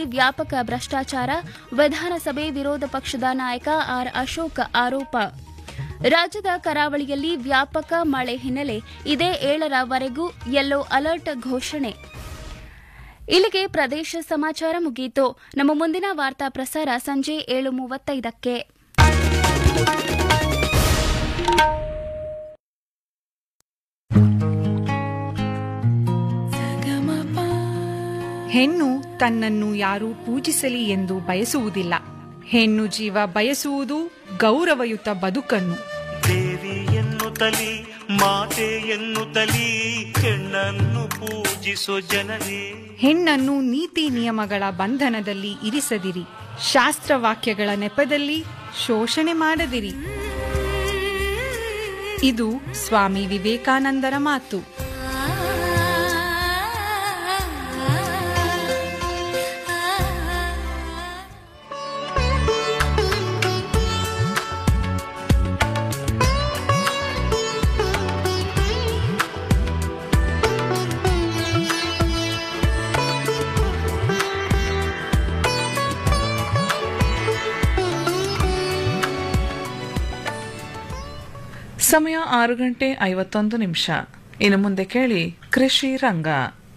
ವ್ಯಾಪಕ ಭ್ರಷ್ಟಾಚಾರ ವಿಧಾನಸಭೆ ವಿರೋಧ ಪಕ್ಷದ ನಾಯಕ ಆರ್ ಅಶೋಕ್ ಆರೋಪ ರಾಜ್ಯದ ಕರಾವಳಿಯಲ್ಲಿ ವ್ಯಾಪಕ ಮಳೆ ಹಿನ್ನೆಲೆ ಇದೇ ಏಳರವರೆಗೂ ಯೆಲ್ಲೋ ಅಲರ್ಟ್ ಘೋಷಣೆ ಇಲ್ಲಿಗೆ ಪ್ರದೇಶ ಸಮಾಚಾರ ಮುಗಿಯಿತು ನಮ್ಮ ಮುಂದಿನ ವಾರ್ತಾ ಪ್ರಸಾರ ಸಂಜೆ ಏಳು ಮೂವತ್ತೈದಕ್ಕೆ ಹೆಣ್ಣು ತನ್ನನ್ನು ಯಾರೂ ಪೂಜಿಸಲಿ ಎಂದು ಬಯಸುವುದಿಲ್ಲ ಹೆಣ್ಣು ಜೀವ ಬಯಸುವುದು ಗೌರವಯುತ ಬದುಕನ್ನು ದೇವಿ ಎನ್ನುತ್ತಲಿ ಮಾತೆ ಎನ್ನುತ್ತಲಿ ಹೆಣ್ಣನ್ನು ಪೂಜಿಸೋ ಜನರೇ ಹೆಣ್ಣನ್ನು ನೀತಿ ನಿಯಮಗಳ ಬಂಧನದಲ್ಲಿ ಇರಿಸದಿರಿ ಶಾಸ್ತ್ರವಾಕ್ಯಗಳ ನೆಪದಲ್ಲಿ ಶೋಷಣೆ ಮಾಡದಿರಿ ಇದು ಸ್ವಾಮಿ ವಿವೇಕಾನಂದರ ಮಾತು ಸಮಯ ಆರು ಗಂಟೆ ಐವತ್ತೊಂದು ನಿಮಿಷ ಇನ್ನು ಮುಂದೆ ಕೇಳಿ ಕೃಷಿ ರಂಗ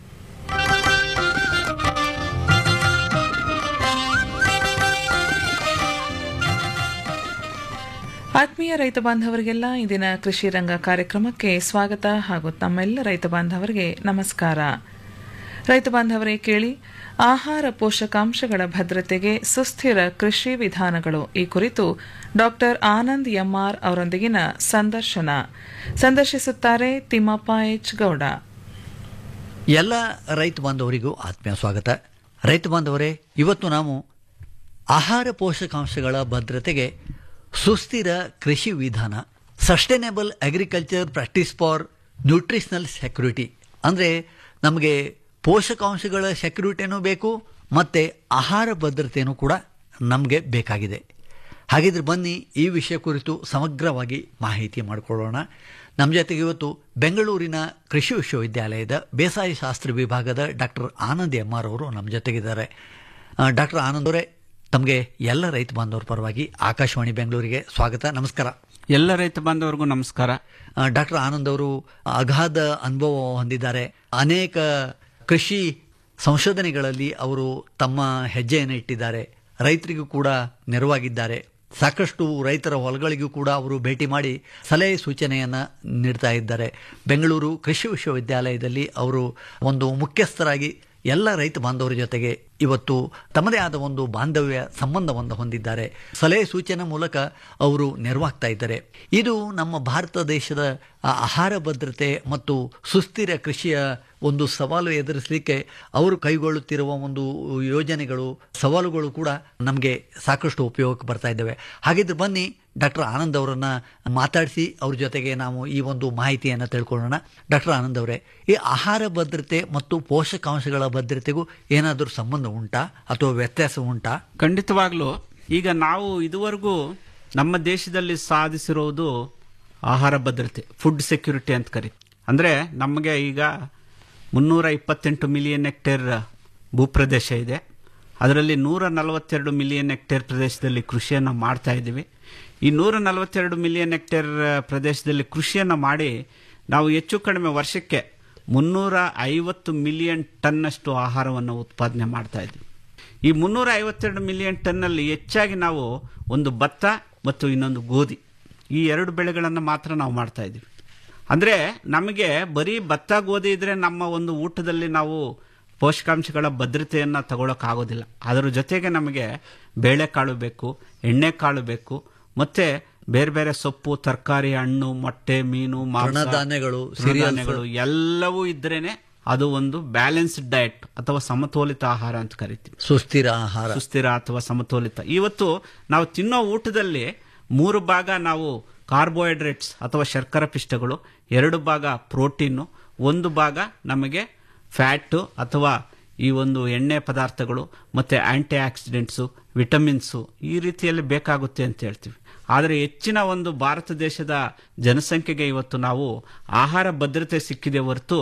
ಆತ್ಮೀಯ ರೈತ ಬಾಂಧವರಿಗೆಲ್ಲ ಇಂದಿನ ಕೃಷಿ ರಂಗ ಕಾರ್ಯಕ್ರಮಕ್ಕೆ ಸ್ವಾಗತ ಹಾಗೂ ತಮ್ಮೆಲ್ಲ ರೈತ ಬಾಂಧವರಿಗೆ ನಮಸ್ಕಾರ ರೈತ ಬಾಂಧವರೇ ಕೇಳಿ ಆಹಾರ ಪೋಷಕಾಂಶಗಳ ಭದ್ರತೆಗೆ ಸುಸ್ಥಿರ ಕೃಷಿ ವಿಧಾನಗಳು ಈ ಕುರಿತು ಡಾಕ್ಟರ್ ಆನಂದ್ ಎಂಆರ್ ಅವರೊಂದಿಗಿನ ಸಂದರ್ಶನ ಸಂದರ್ಶಿಸುತ್ತಾರೆ ತಿಮ್ಮಪ್ಪ ಎಚ್ ಗೌಡ ಎಲ್ಲ ರೈತ ಬಾಂಧವರಿಗೂ ಆತ್ಮೀಯ ಸ್ವಾಗತ ರೈತ ಬಾಂಧವರೇ ಇವತ್ತು ನಾವು ಆಹಾರ ಪೋಷಕಾಂಶಗಳ ಭದ್ರತೆಗೆ ಸುಸ್ಥಿರ ಕೃಷಿ ವಿಧಾನ sustainable agriculture practice for nutritional security ಅಂದರೆ ನಮಗೆ ಪೋಷಕಾಂಶಗಳ ಸೆಕ್ಯೂರಿಟಿನೂ ಬೇಕು ಮತ್ತು ಆಹಾರ ಭದ್ರತೆಯೂ ಕೂಡ ನಮಗೆ ಬೇಕಾಗಿದೆ ಹಾಗಿದ್ರೆ ಬನ್ನಿ ಈ ವಿಷಯ ಕುರಿತು ಸಮಗ್ರವಾಗಿ ಮಾಹಿತಿ ಮಾಡಿಕೊಳ್ಳೋಣ ನಮ್ಮ ಜೊತೆಗೆ ಇವತ್ತು ಬೆಂಗಳೂರಿನ ಕೃಷಿ ವಿಶ್ವವಿದ್ಯಾಲಯದ ಬೇಸಾಯ ಶಾಸ್ತ್ರ ವಿಭಾಗದ ಡಾಕ್ಟರ್ ಆನಂದ್ ಎಂ ಆರ್ ಅವರು ನಮ್ಮ ಜೊತೆಗಿದ್ದಾರೆ ಡಾಕ್ಟರ್ ಆನಂದ್ ಅವರೇ ತಮಗೆ ಎಲ್ಲ ರೈತ ಬಾಂಧವರ ಪರವಾಗಿ ಆಕಾಶವಾಣಿ ಬೆಂಗಳೂರಿಗೆ ಸ್ವಾಗತ ನಮಸ್ಕಾರ ಎಲ್ಲ ರೈತ ಬಾಂಧವರಿಗೂ ನಮಸ್ಕಾರ ಡಾಕ್ಟರ್ ಆನಂದ್ ಅವರು ಅಗಾಧ ಅನುಭವ ಹೊಂದಿದ್ದಾರೆ ಅನೇಕ ಕೃಷಿ ಸಂಶೋಧನೆಗಳಲ್ಲಿ ಅವರು ತಮ್ಮ ಹೆಜ್ಜೆಯನ್ನು ಇಟ್ಟಿದ್ದಾರೆ ರೈತರಿಗೂ ಕೂಡ ನೆರವಾಗಿದ್ದಾರೆ ಸಾಕಷ್ಟು ರೈತರ ಹೊಲಗಳಿಗೂ ಕೂಡ ಅವರು ಭೇಟಿ ಮಾಡಿ ಸಲಹೆ ಸೂಚನೆಯನ್ನು ನೀಡ್ತಾ ಇದ್ದಾರೆ ಬೆಂಗಳೂರು ಕೃಷಿ ವಿಶ್ವವಿದ್ಯಾಲಯದಲ್ಲಿ ಅವರು ಒಂದು ಮುಖ್ಯಸ್ಥರಾಗಿ ಎಲ್ಲ ರೈತ ಬಾಂಧವರ ಜೊತೆಗೆ ಇವತ್ತು ತಮ್ಮದೇ ಆದ ಒಂದು ಬಾಂಧವ್ಯ ಸಂಬಂಧವನ್ನು ಹೊಂದಿದ್ದಾರೆ ಸಲಹೆ ಸೂಚನೆ ಮೂಲಕ ಅವರು ನೆರವಾಗ್ತಾ ಇದ್ದಾರೆ ಇದು ನಮ್ಮ ಭಾರತ ದೇಶದ ಆ ಆಹಾರ ಭದ್ರತೆ ಮತ್ತು ಸುಸ್ಥಿರ ಕೃಷಿಯ ಒಂದು ಸವಾಲು ಎದುರಿಸಲಿಕ್ಕೆ ಅವರು ಕೈಗೊಳ್ಳುತ್ತಿರುವ ಒಂದು ಯೋಜನೆಗಳು ಸವಾಲುಗಳು ಕೂಡ ನಮಗೆ ಸಾಕಷ್ಟು ಉಪಯೋಗಕ್ಕೆ ಬರ್ತಾ ಇದ್ದಾವೆ ಹಾಗಿದ್ರೆ ಬನ್ನಿ ಡಾಕ್ಟರ್ ಆನಂದ್ ಅವರನ್ನ ಮಾತಾಡಿಸಿ ಅವ್ರ ಜೊತೆಗೆ ನಾವು ಈ ಒಂದು ಮಾಹಿತಿಯನ್ನು ತಿಳ್ಕೊಳ್ಳೋಣ ಡಾಕ್ಟರ್ ಆನಂದ್ ಅವರೇ ಈ ಆಹಾರ ಭದ್ರತೆ ಮತ್ತು ಪೋಷಕಾಂಶಗಳ ಭದ್ರತೆಗೂ ಏನಾದರೂ ಸಂಬಂಧ ಉಂಟಾ ಅಥವಾ ವ್ಯತ್ಯಾಸ ಉಂಟಾ ಖಂಡಿತವಾಗ್ಲೂ ಈಗ ನಾವು ಇದುವರೆಗೂ ನಮ್ಮ ದೇಶದಲ್ಲಿ ಸಾಧಿಸಿರುವುದು ಆಹಾರ ಭದ್ರತೆ ಫುಡ್ ಸೆಕ್ಯೂರಿಟಿ ಅಂತ ಕರಿ ಅಂದ್ರೆ ನಮಗೆ ಈಗ ಮುನ್ನೂರ ಇಪ್ಪತ್ತೆಂಟು ಮಿಲಿಯನ್ ಹೆಕ್ಟೇರ್ ಭೂಪ್ರದೇಶ ಇದೆ ಅದರಲ್ಲಿ ನೂರ ನಲವತ್ತೆರಡು ಮಿಲಿಯನ್ ಹೆಕ್ಟೇರ್ ಪ್ರದೇಶದಲ್ಲಿ ಕೃಷಿಯನ್ನು ಮಾಡ್ತಾ ಇದ್ದೀವಿ ಈ ನೂರ ನಲವತ್ತೆರಡು ಮಿಲಿಯನ್ ಹೆಕ್ಟೇರ್ ಪ್ರದೇಶದಲ್ಲಿ ಕೃಷಿಯನ್ನು ಮಾಡಿ ನಾವು ಹೆಚ್ಚು ಕಡಿಮೆ ವರ್ಷಕ್ಕೆ ಮುನ್ನೂರ ಐವತ್ತು ಮಿಲಿಯನ್ ಟನ್ನಷ್ಟು ಆಹಾರವನ್ನು ಉತ್ಪಾದನೆ ಮಾಡ್ತಾ ಇದ್ದೀವಿ ಈ ಮುನ್ನೂರ ಐವತ್ತೆರಡು ಮಿಲಿಯನ್ ಟನ್ನಲ್ಲಿ ಹೆಚ್ಚಾಗಿ ನಾವು ಒಂದು ಭತ್ತ ಮತ್ತು ಇನ್ನೊಂದು ಗೋಧಿ ಈ ಎರಡು ಬೆಳೆಗಳನ್ನು ಮಾತ್ರ ನಾವು ಮಾಡ್ತಾ ಇದ್ದೀವಿ ಅಂದರೆ ನಮಗೆ ಬರೀ ಭತ್ತ ಗೋಧಿ ಇದ್ರೆ ನಮ್ಮ ಒಂದು ಊಟದಲ್ಲಿ ನಾವು ಪೋಷಕಾಂಶಗಳ ಭದ್ರತೆಯನ್ನು ತಗೊಳಕ್ಕಾಗೋದಿಲ್ಲ ಅದರ ಜೊತೆಗೆ ನಮಗೆ ಬೇಳೆಕಾಳು ಬೇಕು ಎಣ್ಣೆಕಾಳು ಬೇಕು ಮತ್ತೆ ಬೇರೆ ಬೇರೆ ಸೊಪ್ಪು ತರಕಾರಿ ಹಣ್ಣು ಮೊಟ್ಟೆ ಮೀನು ಮಾಂಸ, ತೃಣಧಾನ್ಯಗಳು, ತೃಣಧಾನ್ಯಗಳು ಎಲ್ಲವೂ ಇದ್ರೇನೆ ಅದು ಒಂದು ಬ್ಯಾಲೆನ್ಸ್ಡ್ ಡಯಟ್ ಅಥವಾ ಸಮತೋಲಿತ ಆಹಾರ ಅಂತ ಕರಿತೀವಿ ಸುಸ್ಥಿರ ಆಹಾರ ಸುಸ್ಥಿರ ಅಥವಾ ಸಮತೋಲಿತ ಇವತ್ತು ನಾವು ತಿನ್ನೋ ಊಟದಲ್ಲಿ ಮೂರು ಭಾಗ ನಾವು ಕಾರ್ಬೋಹೈಡ್ರೇಟ್ಸ್ ಅಥವಾ ಶರ್ಕರ ಪಿಷ್ಟಗಳು ಎರಡು ಭಾಗ ಪ್ರೋಟೀನು ಒಂದು ಭಾಗ ನಮಗೆ ಫ್ಯಾಟು ಅಥವಾ ಈ ಒಂದು ಎಣ್ಣೆ ಪದಾರ್ಥಗಳು ಮತ್ತು ಆಂಟಿ ಆಕ್ಸಿಡೆಂಟ್ಸು ವಿಟಮಿನ್ಸು ಈ ರೀತಿಯಲ್ಲಿ ಬೇಕಾಗುತ್ತೆ ಅಂತ ಹೇಳ್ತೀವಿ ಆದರೆ ಹೆಚ್ಚಿನ ಒಂದು ಭಾರತ ದೇಶದ ಜನಸಂಖ್ಯೆಗೆ ಇವತ್ತು ನಾವು ಆಹಾರ ಭದ್ರತೆ ಸಿಕ್ಕಿದೆ ಹೊರತು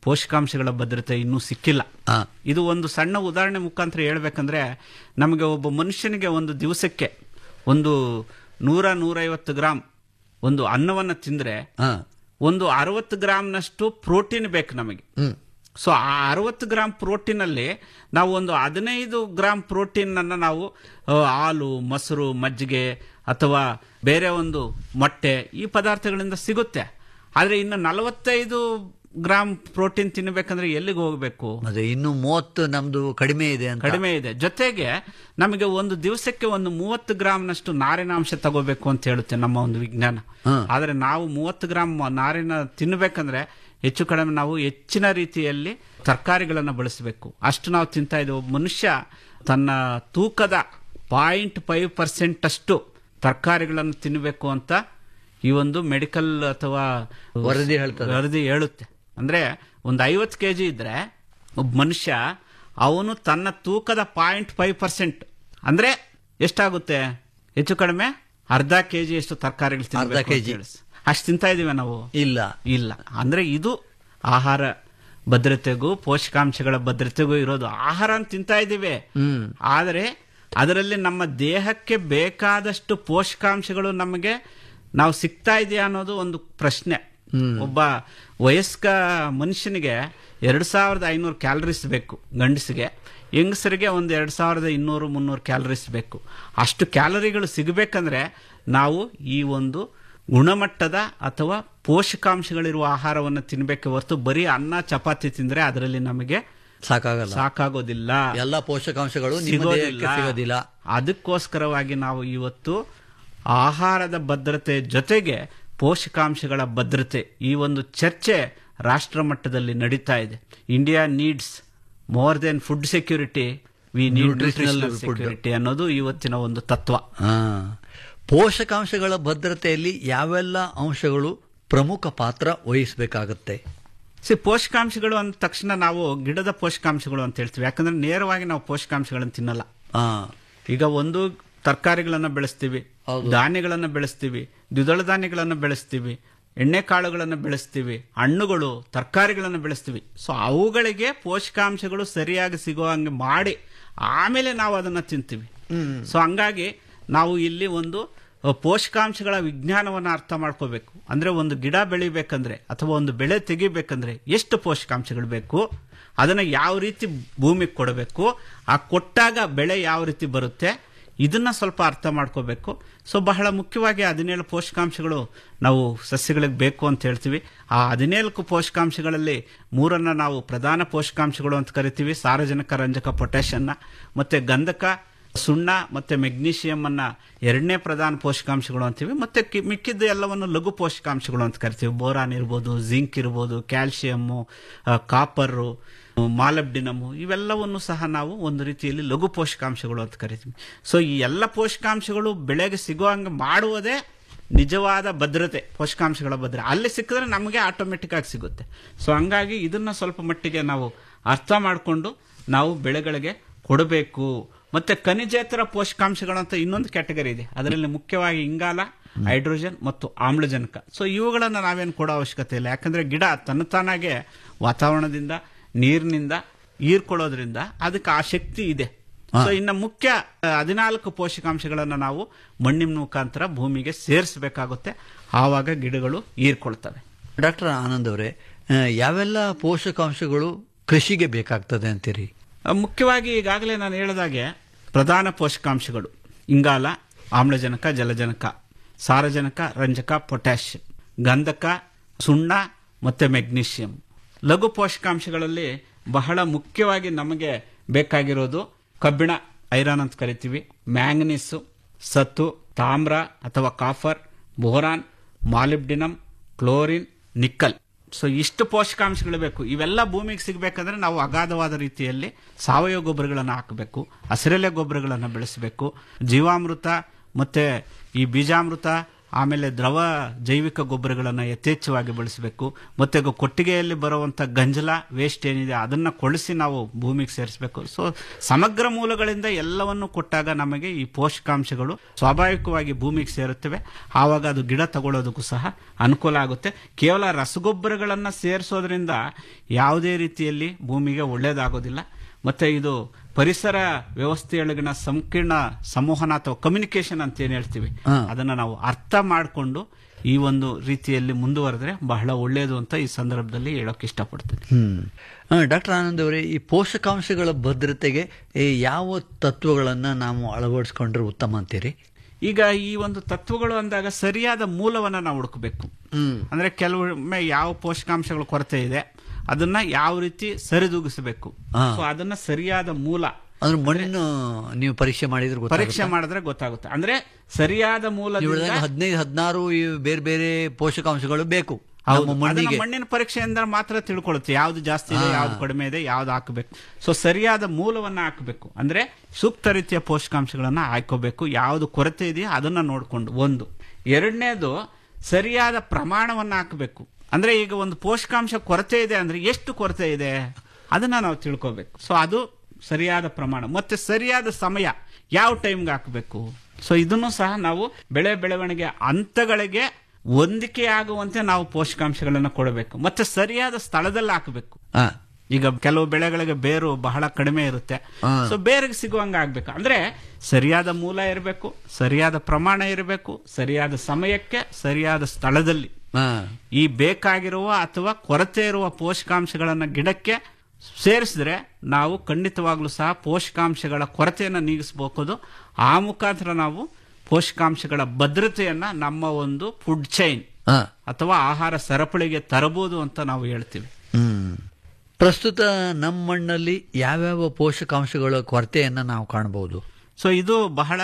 ಪೋಷಕಾಂಶಗಳ ಭದ್ರತೆ ಇನ್ನೂ ಸಿಕ್ಕಿಲ್ಲ ಹಾ. ಇದು ಒಂದು ಸಣ್ಣ ಉದಾಹರಣೆ ಮುಖಾಂತರ ಹೇಳ್ಬೇಕಂದ್ರೆ ನಮಗೆ ಒಬ್ಬ ಮನುಷ್ಯನಿಗೆ ಒಂದು ದಿವಸಕ್ಕೆ ಒಂದು ನೂರ ನೂರೈವತ್ತು ಗ್ರಾಮ್ ಒಂದು ಅನ್ನವನ್ನು ತಿಂದ್ರೆ ಹಾ ಒಂದು ಅರವತ್ತು ಗ್ರಾಮ್ನಷ್ಟು ಪ್ರೋಟೀನ್ ಬೇಕು ನಮಗೆ ಹ್ಮ್ ಸೊ ಆ ಅರವತ್ತು ಗ್ರಾಮ್ ಪ್ರೋಟೀನ್ ಅಲ್ಲಿ ನಾವು ಒಂದು ಹದಿನೈದು ಗ್ರಾಮ್ ಪ್ರೋಟೀನ್ ಅನ್ನ ನಾವು ಆ, ಹಾಲು ಮೊಸರು ಮಜ್ಜಿಗೆ ಅಥವಾ ಬೇರೆ ಒಂದು ಮೊಟ್ಟೆ ಈ ಪದಾರ್ಥಗಳಿಂದ ಸಿಗುತ್ತೆ ಆದ್ರೆ ಇನ್ನು ನಲವತ್ತೈದು ಗ್ರಾಮ್ ಪ್ರೋಟೀನ್ ತಿನ್ನಬೇಕಂದ್ರೆ ಎಲ್ಲಿಗೆ ಹೋಗಬೇಕು ಮತ್ತೆ ಇನ್ನು ಮೂವತ್ತು ನಮ್ದು ಕಡಿಮೆ ಇದೆ ಅಂತ ಕಡಿಮೆ ಇದೆ ಜೊತೆಗೆ ನಮಗೆ ಒಂದು ದಿವಸಕ್ಕೆ ಒಂದು ಮೂವತ್ತು ಗ್ರಾಮ್ನಷ್ಟು ನಾರಿನಾಂಶ ತಗೋಬೇಕು ಅಂತ ಹೇಳುತ್ತೆ ನಮ್ಮ ಒಂದು ವಿಜ್ಞಾನ ಹ್ಮ್. ಆದ್ರೆ ನಾವು ಮೂವತ್ತು ಗ್ರಾಮ್ ನಾರಿನ ತಿನ್ನಬೇಕಂದ್ರೆ ಹೆಚ್ಚು ಕಡಿಮೆ ನಾವು ಹೆಚ್ಚಿನ ರೀತಿಯಲ್ಲಿ ತರಕಾರಿಗಳನ್ನು ಬಳಸಬೇಕು ಅಷ್ಟು ನಾವು ತಿಂತಾ ಇದ್ದೇವೆ ಒಬ್ಬ ಮನುಷ್ಯ ತನ್ನ ತೂಕದ ಪಾಯಿಂಟ್ ಫೈವ್ ಪರ್ಸೆಂಟ್ ಅಷ್ಟು ತರಕಾರಿಗಳನ್ನು ತಿನ್ನಬೇಕು ಅಂತ ಈ ಒಂದು ಮೆಡಿಕಲ್ ಅಥವಾ ವರದಿ ಹೇಳ್ತದೆ. ವರದಿ ಹೇಳುತ್ತೆ ಅಂದ್ರೆ ಒಂದು ಐವತ್ತು ಕೆಜಿ ಇದ್ರೆ ಒಬ್ಬ ಮನುಷ್ಯ ಅವನು ತನ್ನ ತೂಕದ ಪಾಯಿಂಟ್ ಫೈವ್ ಪರ್ಸೆಂಟ್ ಅಂದ್ರೆ ಎಷ್ಟಾಗುತ್ತೆ ಹೆಚ್ಚು ಕಡಿಮೆ ಅರ್ಧ ಕೆಜಿ ಅಷ್ಟು ತರಕಾರಿಗಳು ಅರ್ಧ kg. ಅಷ್ಟು ತಿಂತಾ ಇದೀವಿ ನಾವು ಇಲ್ಲ ಇಲ್ಲ ಅಂದ್ರೆ ಇದು ಆಹಾರ ಭದ್ರತೆಗೂ ಪೋಷಕಾಂಶಗಳ ಭದ್ರತೆಗೂ ಇರೋದು ಆಹಾರ ಅಂತ ತಿಂತಾ ಇದ್ದೀವಿ ಹ್ಮ್ ಆದರೆ ಅದರಲ್ಲಿ ನಮ್ಮ ದೇಹಕ್ಕೆ ಬೇಕಾದಷ್ಟು ಪೋಷಕಾಂಶಗಳು ನಮಗೆ ನಾವು ಸಿಗ್ತಾ ಇದೆಯಾ ಅನ್ನೋದು ಒಂದು ಪ್ರಶ್ನೆ ಒಬ್ಬ ವಯಸ್ಕ ಮನುಷ್ಯನಿಗೆ ಎರಡ್ ಸಾವಿರದ ಐನೂರು ಕ್ಯಾಲರೀಸ್ ಬೇಕು ಗಂಡಸಿಗೆ ಹೆಂಗಸರಿಗೆ ಒಂದು ಎರಡ್ ಸಾವಿರದ ಇನ್ನೂರು ಮುನ್ನೂರು ಕ್ಯಾಲರೀಸ್ ಬೇಕು ಅಷ್ಟು ಕ್ಯಾಲರಿಗಳು ಸಿಗಬೇಕಂದ್ರೆ ನಾವು ಈ ಒಂದು ಗುಣಮಟ್ಟದ ಅಥವಾ ಪೋಷಕಾಂಶಗಳಿರುವ ಆಹಾರವನ್ನು ತಿನ್ಬೇಕೆ ಹೊರತು ಬರೀ ಅನ್ನ ಚಪಾತಿ ತಿಂದ್ರೆ ಅದರಲ್ಲಿ ನಮಗೆ ಸಾಕಾಗಲ್ಲ ಸಾಕಾಗೋದಿಲ್ಲ ಎಲ್ಲ ಪೋಷಕಾಂಶಗಳು ನಿಮ್ಮ ದೇಹಕ್ಕೆ ಸಿಗೋದಿಲ್ಲ ಅದಕ್ಕೋಸ್ಕರವಾಗಿ ನಾವು ಇವತ್ತು ಆಹಾರದ ಭದ್ರತೆ ಜೊತೆಗೆ ಪೋಷಕಾಂಶಗಳ ಭದ್ರತೆ ಈ ಒಂದು ಚರ್ಚೆ ರಾಷ್ಟ್ರ ಮಟ್ಟದಲ್ಲಿ ನಡೀತಾ ಇದೆ India needs more than food security we need Nutritional nutritional food. Security ಅನ್ನೋದು ಇವತ್ತಿನ ಒಂದು ತತ್ವ ಹಾ ಪೋಷಕಾಂಶಗಳ ಭದ್ರತೆಯಲ್ಲಿ ಯಾವೆಲ್ಲ ಅಂಶಗಳು ಪ್ರಮುಖ ಪಾತ್ರ ವಹಿಸಬೇಕಾಗುತ್ತೆ ಸಿ ಪೋಷಕಾಂಶಗಳು ಅಂದ ತಕ್ಷಣ ನಾವು ಗಿಡದ ಪೋಷಕಾಂಶಗಳು ಅಂತ ಹೇಳ್ತೀವಿ ಯಾಕಂದ್ರೆ ನೇರವಾಗಿ ನಾವು ಪೋಷಕಾಂಶಗಳನ್ನು ತಿನ್ನಲ್ಲ ಹಾ ಈಗ ಒಂದು ತರಕಾರಿಗಳನ್ನ ಬೆಳೆಸ್ತೀವಿ ಹೌದು. ಧಾನ್ಯಗಳನ್ನ ಬೆಳೆಸ್ತೀವಿ ದ್ವಿದಳ ಧಾನ್ಯಗಳನ್ನ ಬೆಳೆಸ್ತೀವಿ ಎಣ್ಣೆ ಕಾಳುಗಳನ್ನು ಬೆಳೆಸ್ತೀವಿ ಹಣ್ಣುಗಳು ತರಕಾರಿಗಳನ್ನು ಬೆಳೆಸ್ತೀವಿ ಸೊ ಅವುಗಳಿಗೆ ಪೋಷಕಾಂಶಗಳು ಸರಿಯಾಗಿ ಸಿಗೋ ಹಂಗೆ ಮಾಡಿ ಆಮೇಲೆ ನಾವು ಅದನ್ನ ತಿಂತೀವಿ ಸೊ ಹಂಗಾಗಿ ನಾವು ಇಲ್ಲಿ ಒಂದು ಅ, ಪೋಷಕಾಂಶಗಳ ವಿಜ್ಞಾನವನ್ನು ಅರ್ಥ ಮಾಡ್ಕೋಬೇಕು ಅಂದ್ರೆ ಒಂದು ಗಿಡ ಬೆಳಿಬೇಕಂದ್ರೆ ಅಥವಾ ಒಂದು ಬೆಳೆ ತೆಗಿಬೇಕಂದ್ರೆ ಎಷ್ಟು ಪೋಷಕಾಂಶಗಳು ಬೇಕು ಅದನ್ನ ಯಾವ ರೀತಿ ಭೂಮಿಗೆ ಕೊಡಬೇಕು ಆ ಕೊಟ್ಟಾಗ ಬೆಳೆ ಯಾವ ರೀತಿ ಬರುತ್ತೆ ಇದನ್ನ ಸ್ವಲ್ಪ ಅರ್ಥ ಮಾಡ್ಕೋಬೇಕು ಸೊ ಬಹಳ ಮುಖ್ಯವಾಗಿ ಹದಿನೇಳು ಪೋಷಕಾಂಶಗಳು ನಾವು ಸಸ್ಯಗಳಿಗೆ ಬೇಕು ಅಂತ ಹೇಳ್ತೀವಿ ಆ ಹದಿನೇಳು ಪೋಷಕಾಂಶಗಳಲ್ಲಿ ಮೂರನ್ನ ನಾವು ಪ್ರಧಾನ ಪೋಷಕಾಂಶಗಳು ಅಂತ ಕರಿತೀವಿ ಸಾರಜನಕ ರಂಜಕ ಪೊಟ್ಯಾಷನ್ನ ಮತ್ತೆ ಗಂಧಕ ಸುಣ್ಣ ಮತ್ತೆ ಮೆಗ್ನೀಷಿಯಂ ಅನ್ನ ಎರಡನೇ ಪ್ರಧಾನ ಪೋಷಕಾಂಶಗಳು ಅಂತೀವಿ ಮತ್ತೆ ಕಿ- ಮಿಕ್ಕಿದ್ದು ಎಲ್ಲವನ್ನು ಲಘು ಪೋಷಕಾಂಶಗಳು ಅಂತ ಕರಿತೀವಿ ಬೋರಾನ್ ಇರ್ಬೋದು ಜಿಂಕ್ ಇರ್ಬೋದು ಕ್ಯಾಲ್ಸಿಯಮ್ಮು ಕಾಪರು ಮಾಲಬ್ಡಿನಮು ಇವೆಲ್ಲವನ್ನು ಸಹ ನಾವು ಒಂದು ರೀತಿಯಲ್ಲಿ ಲಘು ಪೋಷಕಾಂಶಗಳು ಅಂತ ಕರಿತೀವಿ ಸೊ ಈ ಎಲ್ಲ ಪೋಷಕಾಂಶಗಳು ಬೆಳೆಗೆ ಸಿಗೋ ಹಂಗೆ ಮಾಡುವುದೇ ನಿಜವಾದ ಭದ್ರತೆ ಪೋಷಕಾಂಶಗಳ ಭದ್ರತೆ ಅಲ್ಲಿ ಸಿಕ್ಕಿದ್ರೆ ನಮಗೆ ಆಟೋಮೆಟಿಕ್ ಆಗಿ ಸಿಗುತ್ತೆ ಸೊ ಹಂಗಾಗಿ ಇದನ್ನ ಸ್ವಲ್ಪ ಮಟ್ಟಿಗೆ ನಾವು ಅರ್ಥ ಮಾಡಿಕೊಂಡು ನಾವು ಬೆಳೆಗಳಿಗೆ ಕೊಡಬೇಕು ಮತ್ತೆ ಖನಿಜೇತರ ಪೋಷಕಾಂಶಗಳಂತ ಇನ್ನೊಂದು ಕ್ಯಾಟಗರಿ ಇದೆ ಅದರಲ್ಲಿ ಮುಖ್ಯವಾಗಿ ಇಂಗಾಲ ಹೈಡ್ರೋಜನ್ ಮತ್ತು ಆಮ್ಲಜನಕ ಸೊ ಇವುಗಳನ್ನ ನಾವೇನು ಕೊಡೋ ಅವಶ್ಯಕತೆ ಇಲ್ಲ ಯಾಕಂದ್ರೆ ಗಿಡ ತನ್ನತಾನಾಗೆ ವಾತಾವರಣದಿಂದ ನೀರಿನಿಂದ ಹೀರ್ಕೊಳ್ಳೋದ್ರಿಂದ ಅದಕ್ಕೆ ಆ ಶಕ್ತಿ ಇದೆ ಸೊ ಇನ್ನು ಮುಖ್ಯ ಆ, ಹದಿನಾಲ್ಕು ಪೋಷಕಾಂಶಗಳನ್ನ ನಾವು ಮಣ್ಣಿನ ಮುಖಾಂತರ ಭೂಮಿಗೆ ಸೇರಿಸಬೇಕಾಗುತ್ತೆ ಆವಾಗ ಗಿಡಗಳು ಹೀರ್ಕೊಳ್ತವೆ ಡಾಕ್ಟರ್ ಆನಂದ್ ಅವರೇ ಆ, ಯಾವೆಲ್ಲ ಪೋಷಕಾಂಶಗಳು ಕೃಷಿಗೆ ಬೇಕಾಗ್ತದೆ ಅಂತೀರಿ ಆ, ಮುಖ್ಯವಾಗಿ ಈಗಾಗಲೇ ನಾನು ಹೇಳಿದಾಗೆ ಪ್ರಧಾನ ಪೋಷಕಾಂಶಗಳು ಇಂಗಾಲ ಆಮ್ಲಜನಕ ಜಲಜನಕ ಸಾರಜನಕ ರಂಜಕ ಪೊಟ್ಯಾಷ್ ಗಂಧಕ ಸುಣ್ಣ ಮತ್ತೆ ಮೆಗ್ನೀಷಿಯಂ ಲಘು ಪೋಷಕಾಂಶಗಳಲ್ಲಿ ಬಹಳ ಮುಖ್ಯವಾಗಿ ನಮಗೆ ಬೇಕಾಗಿರೋದು ಕಬ್ಬಿಣ ಐರನ್ ಅಂತ ಕರಿತೀವಿ ಮ್ಯಾಂಗನೀಸು ಸತ್ತು ತಾಮ್ರ ಅಥವಾ copper boron molybdenum chlorine nickel so ಇಷ್ಟು ಪೋಷಕಾಂಶಗಳು ಬೇಕು ಇವೆಲ್ಲ ಭೂಮಿಗೆ ಸಿಗಬೇಕಂದ್ರೆ ನಾವು ಅಗಾಧವಾದ ರೀತಿಯಲ್ಲಿ ಸಾವಯವ ಗೊಬ್ಬರಗಳನ್ನು ಹಾಕಬೇಕು ಹಸಿರೆಲೆ ಗೊಬ್ಬರಗಳನ್ನು ಬೆಳೆಸಬೇಕು ಜೀವಾಮೃತ ಮತ್ತೆ ಈ ಬೀಜಾಮೃತ ಆಮೇಲೆ ದ್ರವ ಜೈವಿಕ ಗೊಬ್ಬರಗಳನ್ನು ಯಥೇಚ್ಛವಾಗಿ ಬಳಸಬೇಕು ಮತ್ತೆ ಗೊ- ಕೊಟ್ಟಿಗೆಯಲ್ಲಿ ಬರುವಂತ ಗಂಜಲ ವೇಸ್ಟ್ ಏನಿದೆ ಅದನ್ನ ಕೊಳಿಸಿ ನಾವು ಭೂಮಿಗೆ ಸೇರಿಸಬೇಕು ಸೊ ಸಮಗ್ರ ಮೂಲಗಳಿಂದ ಎಲ್ಲವನ್ನು ಕೊಟ್ಟಾಗ ನಮಗೆ ಈ ಪೋಷಕಾಂಶಗಳು ಸ್ವಾಭಾವಿಕವಾಗಿ ಭೂಮಿಗೆ ಸೇರುತ್ತವೆ ಆವಾಗ ಅದು ಗಿಡ ತಗೊಳ್ಳೋದಕ್ಕೂ ಸಹ ಅನುಕೂಲ ಆಗುತ್ತೆ ಕೇವಲ ರಸಗೊಬ್ಬರಗಳನ್ನು ಸೇರಿಸೋದ್ರಿಂದ ಯಾವುದೇ ರೀತಿಯಲ್ಲಿ ಭೂಮಿಗೆ ಒಳ್ಳೆಯದಾಗೋದಿಲ್ಲ ಮತ್ತೆ ಇದು ಪರಿಸರ ವ್ಯವಸ್ಥೆಯೊಳಗಿನ ಸಂಕೀರ್ಣ ಸಂವಹನ ಅಥವಾ ಕಮ್ಯುನಿಕೇಶನ್ ಅಂತ ಏನ್ ಹೇಳ್ತೀವಿ ಅದನ್ನ ನಾವು ಅರ್ಥ ಮಾಡಿಕೊಂಡು ಈ ಒಂದು ರೀತಿಯಲ್ಲಿ ಮುಂದುವರೆದ್ರೆ ಬಹಳ ಒಳ್ಳೆಯದು ಅಂತ ಈ ಸಂದರ್ಭದಲ್ಲಿ ಹೇಳೋಕೆ ಇಷ್ಟಪಡ್ತೀನಿ ಹ್ಮ್ ಡಾಕ್ಟರ್ ಆನಂದ್ ಅವರೇ ಈ ಪೋಷಕಾಂಶಗಳ ಭದ್ರತೆಗೆ ಈ ಯಾವ ತತ್ವಗಳನ್ನು ನಾವು ಅಳವಡಿಸ್ಕೊಂಡ್ರೆ ಉತ್ತಮ ಅಂತೀರಿ ಈಗ ಈ ಒಂದು ತತ್ವಗಳು ಅಂದಾಗ ಸರಿಯಾದ ಮೂಲವನ್ನ ನಾವು ಹುಡುಕಬೇಕು ಅಂದ್ರೆ ಕೆಲವೊಮ್ಮೆ ಯಾವ ಪೋಷಕಾಂಶಗಳ ಕೊರತೆ ಇದೆ ಅದನ್ನ ಯಾವ ರೀತಿ ಸರಿದೂಗಿಸಬೇಕು ಸೊ ಅದನ್ನ ಸರಿಯಾದ ಮೂಲ ಅಂದ್ರೆ ಮಣ್ಣು ನೀವು ಪರೀಕ್ಷೆ ಮಾಡಿದ್ರೆ ಗೊತ್ತಾಗುತ್ತೆ. ಪರೀಕ್ಷೆ ಮಾಡಿದ್ರೆ ಗೊತ್ತಾಗುತ್ತೆ ಅಂದ್ರೆ ಸರಿಯಾದ ನೀವು ಮೂಲದಿಂದ ಹೇಳಿದಾಗ ಹದಿನೈದು ಹದಿನಾರು ಈ ಬೇರೆ ಬೇರೆ ಪೋಷಕಾಂಶಗಳು ಬೇಕು ಹೌದು ನಮ್ಮ ಅದನ್ನ ಮಣ್ಣಿಗೆ ಮಣ್ಣಿನ ಪರೀಕ್ಷೆಯಿಂದ ಮಾತ್ರ ತಿಳ್ಕೊಳ್ಳುತ್ತೆ ಯಾವ್ದು ಜಾಸ್ತಿ ಇದೆ ಯಾವ್ದು ಕಡಿಮೆ ಇದೆ ಯಾವ್ದು ಹಾಕಬೇಕು ಸೊ ಸರಿಯಾದ ಮೂಲವನ್ನ ಹಾಕಬೇಕು ಅಂದ್ರೆ ಸೂಕ್ತ ರೀತಿಯ ಪೋಷಕಾಂಶಗಳನ್ನ ಹಾಕೋಬೇಕು ಯಾವ್ದು ಕೊರತೆ ಇದೆಯೋ ಅದನ್ನ ನೋಡ್ಕೊಂಡು ಒಂದು ಎರಡನೇದು ಸರಿಯಾದ ಪ್ರಮಾಣವನ್ನ ಹಾಕಬೇಕು ಅಂದ್ರೆ ಈಗ ಒಂದು ಪೋಷಕಾಂಶ ಕೊರತೆ ಇದೆ ಅಂದ್ರೆ ಎಷ್ಟು ಕೊರತೆ ಇದೆ ಅದನ್ನ ನಾವು ತಿಳ್ಕೋಬೇಕು ಸೊ ಅದು ಸರಿಯಾದ ಪ್ರಮಾಣ ಮತ್ತೆ ಸರಿಯಾದ ಸಮಯ ಯಾವ ಟೈಮ್ಗೆ ಹಾಕಬೇಕು ಸೊ ಇದನ್ನು ಸಹ ನಾವು ಬೆಳೆ ಬೆಳವಣಿಗೆ ಹಂತಗಳಿಗೆ ಹೊಂದಿಕೆ ಆಗುವಂತೆ ನಾವು ಪೋಷಕಾಂಶಗಳನ್ನು ಕೊಡಬೇಕು ಮತ್ತೆ ಸರಿಯಾದ ಸ್ಥಳದಲ್ಲಿ ಹಾಕಬೇಕು ಹಾ. ಈಗ ಕೆಲವು ಬೆಳೆಗಳಿಗೆ ಬೇರು ಬಹಳ ಕಡಿಮೆ ಇರುತ್ತೆ ಸೊ ಬೇರಿಗೆ ಸಿಗುವಂಗ ಆಗ್ಬೇಕು ಅಂದ್ರೆ ಸರಿಯಾದ ಮೂಲ ಇರಬೇಕು ಸರಿಯಾದ ಪ್ರಮಾಣ ಇರಬೇಕು ಸರಿಯಾದ ಸಮಯಕ್ಕೆ ಸರಿಯಾದ ಸ್ಥಳದಲ್ಲಿ ಹಾ. ಈ ಬೇಕಾಗಿರುವ ಅಥವಾ ಕೊರತೆ ಇರುವ ಪೋಷಕಾಂಶಗಳನ್ನ ಗಿಡಕ್ಕೆ ಸೇರಿಸಿದ್ರೆ ನಾವು ಖಂಡಿತವಾಗ್ಲೂ ಸಹ ಪೋಷಕಾಂಶಗಳ ಕೊರತೆಯನ್ನು ನೀಗಿಸಬಹುದು ಆ ಮುಖಾಂತರ ನಾವು ಪೋಷಕಾಂಶಗಳ ಭದ್ರತೆಯನ್ನ ನಮ್ಮ ಒಂದು ಫುಡ್ ಚೈನ್ ಹಾ. ಅಥವಾ ಆಹಾರ ಸರಪಳಿಗೆ ತರಬಹುದು ಅಂತ ನಾವು ಹೇಳ್ತೀವಿ ಹ್ಮ್ ಪ್ರಸ್ತುತ ನಮ್ಮ ಮಣ್ಣಲ್ಲಿ ಯಾವ್ಯಾವ ಪೋಷಕಾಂಶಗಳ ಕೊರತೆಯನ್ನ ನಾವು ಕಾಣಬಹುದು ಸೊ ಇದು ಬಹಳ